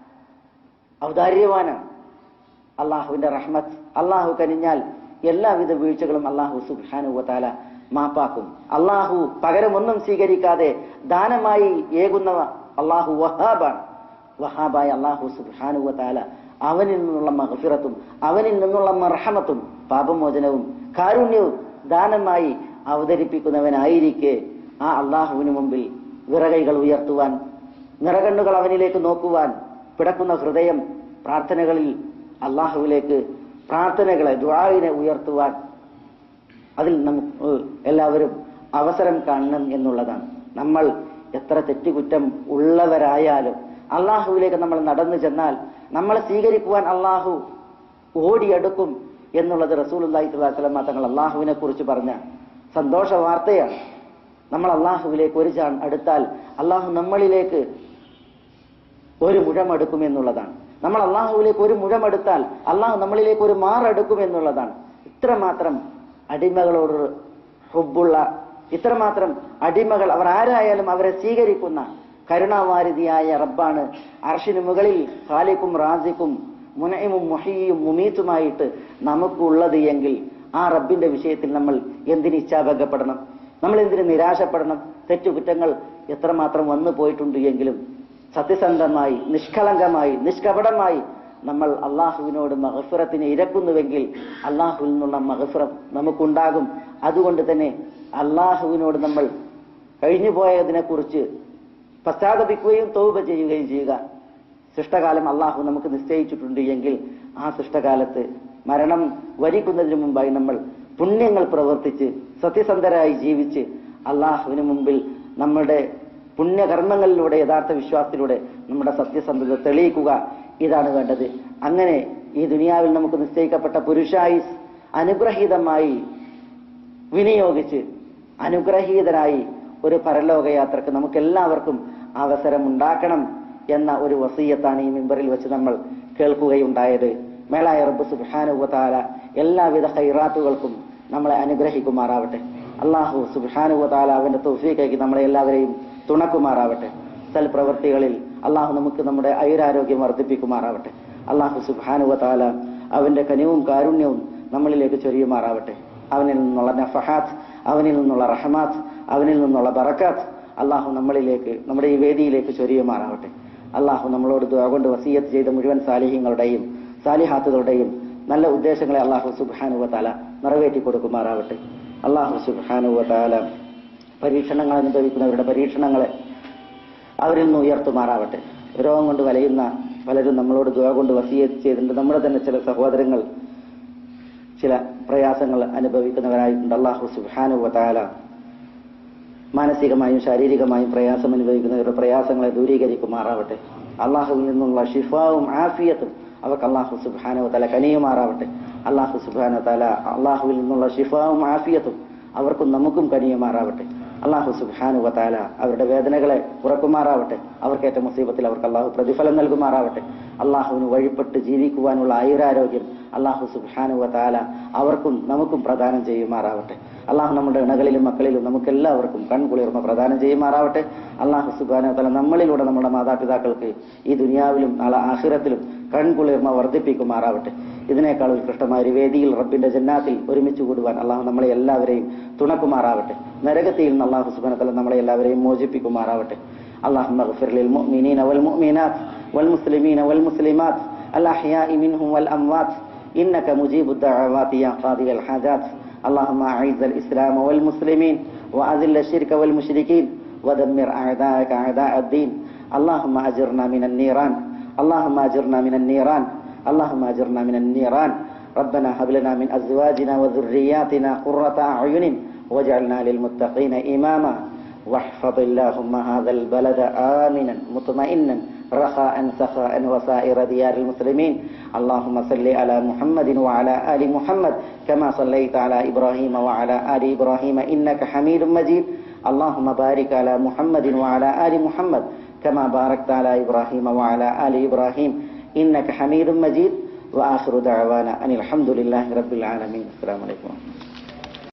ഔദാര്യവാനാണ് അള്ളാഹുവിന്റെ റഹ്മത്ത് അള്ളാഹു കനിഞ്ഞാൽ എല്ലാവിധ വീഴ്ചകളും അള്ളാഹു സുബാനുവത്താല മാപ്പാക്കും അള്ളാഹു പകരമൊന്നും സ്വീകരിക്കാതെ ദാനമായി ഏകുന്ന അള്ളാഹു വഹാബാണ് വഹാബായ അള്ളാഹു സുബാനുവത്താല അവനിൽ നിന്നുള്ള മഹഫിറത്തും അവനിൽ നിന്നുള്ള മർഹമത്തും പാപമോചനവും കാരുണ്യവും ദാനമായി അവതരിപ്പിക്കുന്നവനായിരിക്കെ ആ അള്ളാഹുവിന് മുമ്പിൽ വിറകൈകൾ ഉയർത്തുവാൻ നിറകണ്ണുകൾ അവനിലേക്ക് നോക്കുവാൻ പിടക്കുന്ന ഹൃദയം പ്രാർത്ഥനകളിൽ അള്ളാഹുവിലേക്ക് പ്രാർത്ഥനകളെ ദുആവിനെ ഉയർത്തുവാൻ അതിൽ നമുക്ക് എല്ലാവരും അവസരം കാണണം എന്നുള്ളതാണ് നമ്മൾ എത്ര തെറ്റുകുറ്റം ഉള്ളവരായാലും അള്ളാഹുവിലേക്ക് നമ്മൾ നടന്നു ചെന്നാൽ നമ്മളെ സ്വീകരിക്കുവാൻ അള്ളാഹു ഓടിയെടുക്കും എന്നുള്ളത് റസൂലുല്ലാഹി സ്വല്ലല്ലാഹു അലൈഹി വസല്ലം തങ്ങൾ അള്ളാഹുവിനെ കുറിച്ച് പറഞ്ഞ സന്തോഷ വാർത്തയാണ് നമ്മൾ അള്ളാഹുവിലേക്ക് ഒരു ചാൺ അടുത്താൽ അള്ളാഹു നമ്മളിലേക്ക് ഒരു മുഴമെടുക്കും എന്നുള്ളതാണ് നമ്മൾ അള്ളാഹുവിലേക്ക് ഒരു മുഴമെടുത്താൽ അള്ളാഹു നമ്മളിലേക്ക് ഒരു മാറെടുക്കും എന്നുള്ളതാണ് ഇത്രമാത്രം അടിമകളോട് ഹുബുള്ള ഇത്രമാത്രം അടിമകൾ അവർ ആരായാലും അവരെ സ്വീകരിക്കുന്ന കരുണാവാരിതിയായ റബ്ബാണ് അർഷിന് മുകളിൽ ഖാലിക്കും റാസിക്കും മുനയും മുഹിയും മുമീത്തുമായിട്ട് നമുക്കുള്ളത് എങ്കിൽ ആ റബ്ബിന്റെ വിഷയത്തിൽ നമ്മൾ എന്തിന് ഇച്ഛാഭംഗപ്പെടണം നമ്മൾ എന്തിന് നിരാശപ്പെടണം തെറ്റുകുറ്റങ്ങൾ എത്രമാത്രം വന്നു പോയിട്ടുണ്ട് എങ്കിലും സത്യസന്ധമായി നിഷ്കളങ്കമായി നിഷ്കപടമായി നമ്മൾ അള്ളാഹുവിനോട് മഹഫിറത്തിന് ഇരക്കുന്നുവെങ്കിൽ അള്ളാഹുവിൽ നിന്നുള്ള മഹഫിറം നമുക്കുണ്ടാകും അതുകൊണ്ട് തന്നെ അള്ളാഹുവിനോട് നമ്മൾ കഴിഞ്ഞു പോയതിനെ കുറിച്ച് പശ്ചാത്തപിക്കുകയും തൗബ ചെയ്യുകയും ചെയ്യുക ശിഷ്ടകാലം അള്ളാഹു നമുക്ക് നിശ്ചയിച്ചിട്ടുണ്ട് എങ്കിൽ ആ ശിഷ്ടകാലത്ത് മരണം വരിക്കുന്നതിന് മുമ്പായി നമ്മൾ പുണ്യങ്ങൾ പ്രവർത്തിച്ച് സത്യസന്ധരായി ജീവിച്ച് അള്ളാഹുവിന് മുമ്പിൽ നമ്മുടെ പുണ്യകർമ്മങ്ങളിലൂടെ യഥാർത്ഥ വിശ്വാസത്തിലൂടെ നമ്മുടെ സത്യസന്ധത തെളിയിക്കുക ഇതാണ് വേണ്ടത് അങ്ങനെ ഈ ദുനിയാവിൽ നമുക്ക് നിശ്ചയിക്കപ്പെട്ട പുരുഷായുസ് അനുഗ്രഹീതമായി വിനിയോഗിച്ച് അനുഗ്രഹീതരായി ഒരു പരലോകയാത്രക്ക് നമുക്ക് എല്ലാവർക്കും അവസരം ഉണ്ടാക്കണം എന്ന ഒരു വസീയത്താണ് ഈ മിമ്പറിൽ വെച്ച് നമ്മൾ കേൾക്കുകയുണ്ടായത് മേളായ റബ്ബ് സുബാനുവതാല എല്ലാവിധ ഹൈറാത്തുകൾക്കും നമ്മളെ അനുഗ്രഹിക്കുമാറാവട്ടെ അള്ളാഹു സുബാനുവതാല അവന്റെ തൗഫീഖേക്ക് നമ്മളെ എല്ലാവരെയും തുണക്കുമാറാവട്ടെ സൽപ്രവർത്തികളിൽ അള്ളാഹു നമുക്ക് നമ്മുടെ ഐരാരോഗ്യം വർദ്ധിപ്പിക്കുമാറാവട്ടെ അള്ളാഹു സുബാനുവതാല അവന്റെ കനിവും കാരുണ്യവും നമ്മളിലേക്ക് ചൊരിയുമാറാവട്ടെ അവനിൽ നിന്നുള്ള നഫഹാത്ത് അവനിൽ നിന്നുള്ള റഹമാത്ത് അവനിൽ നിന്നുള്ള ബറക്കാത്ത് അള്ളാഹു നമ്മളിലേക്ക് നമ്മുടെ ഈ വേദിയിലേക്ക് ചൊരിയുമാറാവട്ടെ അള്ളാഹു നമ്മളോട് ദുആ കൊണ്ട് വസീയത്ത് ചെയ്ത മുഴുവൻ സാലിഹ്യങ്ങളുടെയും സാലിഹാത്തുകളുടെയും നല്ല ഉദ്ദേശങ്ങളെ അള്ളാഹു സുബാനുവ താല നിറവേറ്റി കൊടുക്കുമാറാവട്ടെ അള്ളാഹു സുബാനുവ താല പരീക്ഷണങ്ങൾ അനുഭവിക്കുന്നവരുടെ പരീക്ഷണങ്ങളെ അവരിൽ നിന്ന് ഉയർത്തുമാറാവട്ടെ രോഗം കൊണ്ട് വലയുന്ന പലരും നമ്മളോട് ദുആ കൊണ്ട് വസീയത്ത് ചെയ്തിട്ടുണ്ട് നമ്മുടെ തന്നെ ചില സഹോദരങ്ങൾ ചില പ്രയാസങ്ങൾ അനുഭവിക്കുന്നവരായിട്ടുണ്ട് അള്ളാഹു സുബാനുവ താല മാനസികമായും ശാരീരികമായും പ്രയാസം അനുഭവിക്കുന്നവരുടെ പ്രയാസങ്ങളെ ദൂരീകരിക്കുമാറാവട്ടെ അള്ളാഹുവിൽ നിന്നുള്ള ഷിഫാവും ആഫിയത്തും അവർക്ക് അള്ളാഹു സുബാനോ തല കനിയുമാറാവട്ടെ അള്ളാഹു സുബാനോ തല അള്ളാഹുവിൽ നിന്നുള്ള ഷിഫാവും ആഫിയത്തും അവർക്കും നമുക്കും കനിയുമാറാവട്ടെ അള്ളാഹു സുബാനു വതാല അവരുടെ വേദനകളെ ഉറക്കുമാറാവട്ടെ അവർക്കേറ്റ മുസീബത്തിൽ അവർക്ക് അള്ളാഹു പ്രതിഫലം നൽകുമാറാവട്ടെ അള്ളാഹുവിന് വഴിപ്പെട്ട് ജീവിക്കുവാനുള്ള ആയുരാരോഗ്യം അള്ളാഹു സുബാനു വതാല അവർക്കും നമുക്കും പ്രദാനം ചെയ്യുമാറാവട്ടെ അള്ളാഹു നമ്മുടെ ഇണകളിലും മക്കളിലും നമുക്ക് എല്ലാവർക്കും കൺകുളിർമ പ്രദാനം ചെയ്യുമാറാവട്ടെ അള്ളാഹു സുബാനു വതാല നമ്മളിലൂടെ നമ്മുടെ മാതാപിതാക്കൾക്ക് ഈ ദുനിയാവിലും നാളെ ആഹിറത്തിലും കൺകുളിർമ വർദ്ധിപ്പിക്കുമാറാവട്ടെ ഇതിനേക്കാൾ ഉത്കൃഷ്ടമായ ഒരു വേദിയിൽ റബ്ബിന്റെ ജന്നാത്തിൽ ഒരുമിച്ച് കൂടുവാൻ അള്ളാഹു നമ്മളെ എല്ലാവരെയും തുണക്കുമാറാവട്ടെ നരകത്തിൽ നിന്ന് അള്ളാഹു സുബാനത്തല നമ്മളെ എല്ലാവരെയും മോചിപ്പിക്കുമാറാവട്ടെ اللهم اغفر للمؤمنين والمؤمنات والمسلمين والمسلمات الأحياء منهم والأموات إنك مجيب الدعوات يا قاضي الحاجات اللهم أعز الإسلام والمسلمين وأذل الشرك والمشركين ودمر أعداءك أعداء الدين اللهم أجرنا من النيران اللهم أجرنا من النيران اللهم أجرنا من النيران ربنا هب لنا من أزواجنا وذرياتنا قرة أعين واجعلنا للمتقين إماما واحفظ اللهم هذا البلد آمنا مطمئنا رخاء سخاء وسائر ديار المسلمين اللهم صل على محمد وعلى آل محمد كما صليت على إبراهيم وعلى آل إبراهيم إنك حميد مجيد اللهم بارك على محمد وعلى آل محمد كما باركت على إبراهيم وعلى آل إبراهيم إنك حميد مجيد وآخر دعوانا أن الحمد لله رب العالمين السلام عليكم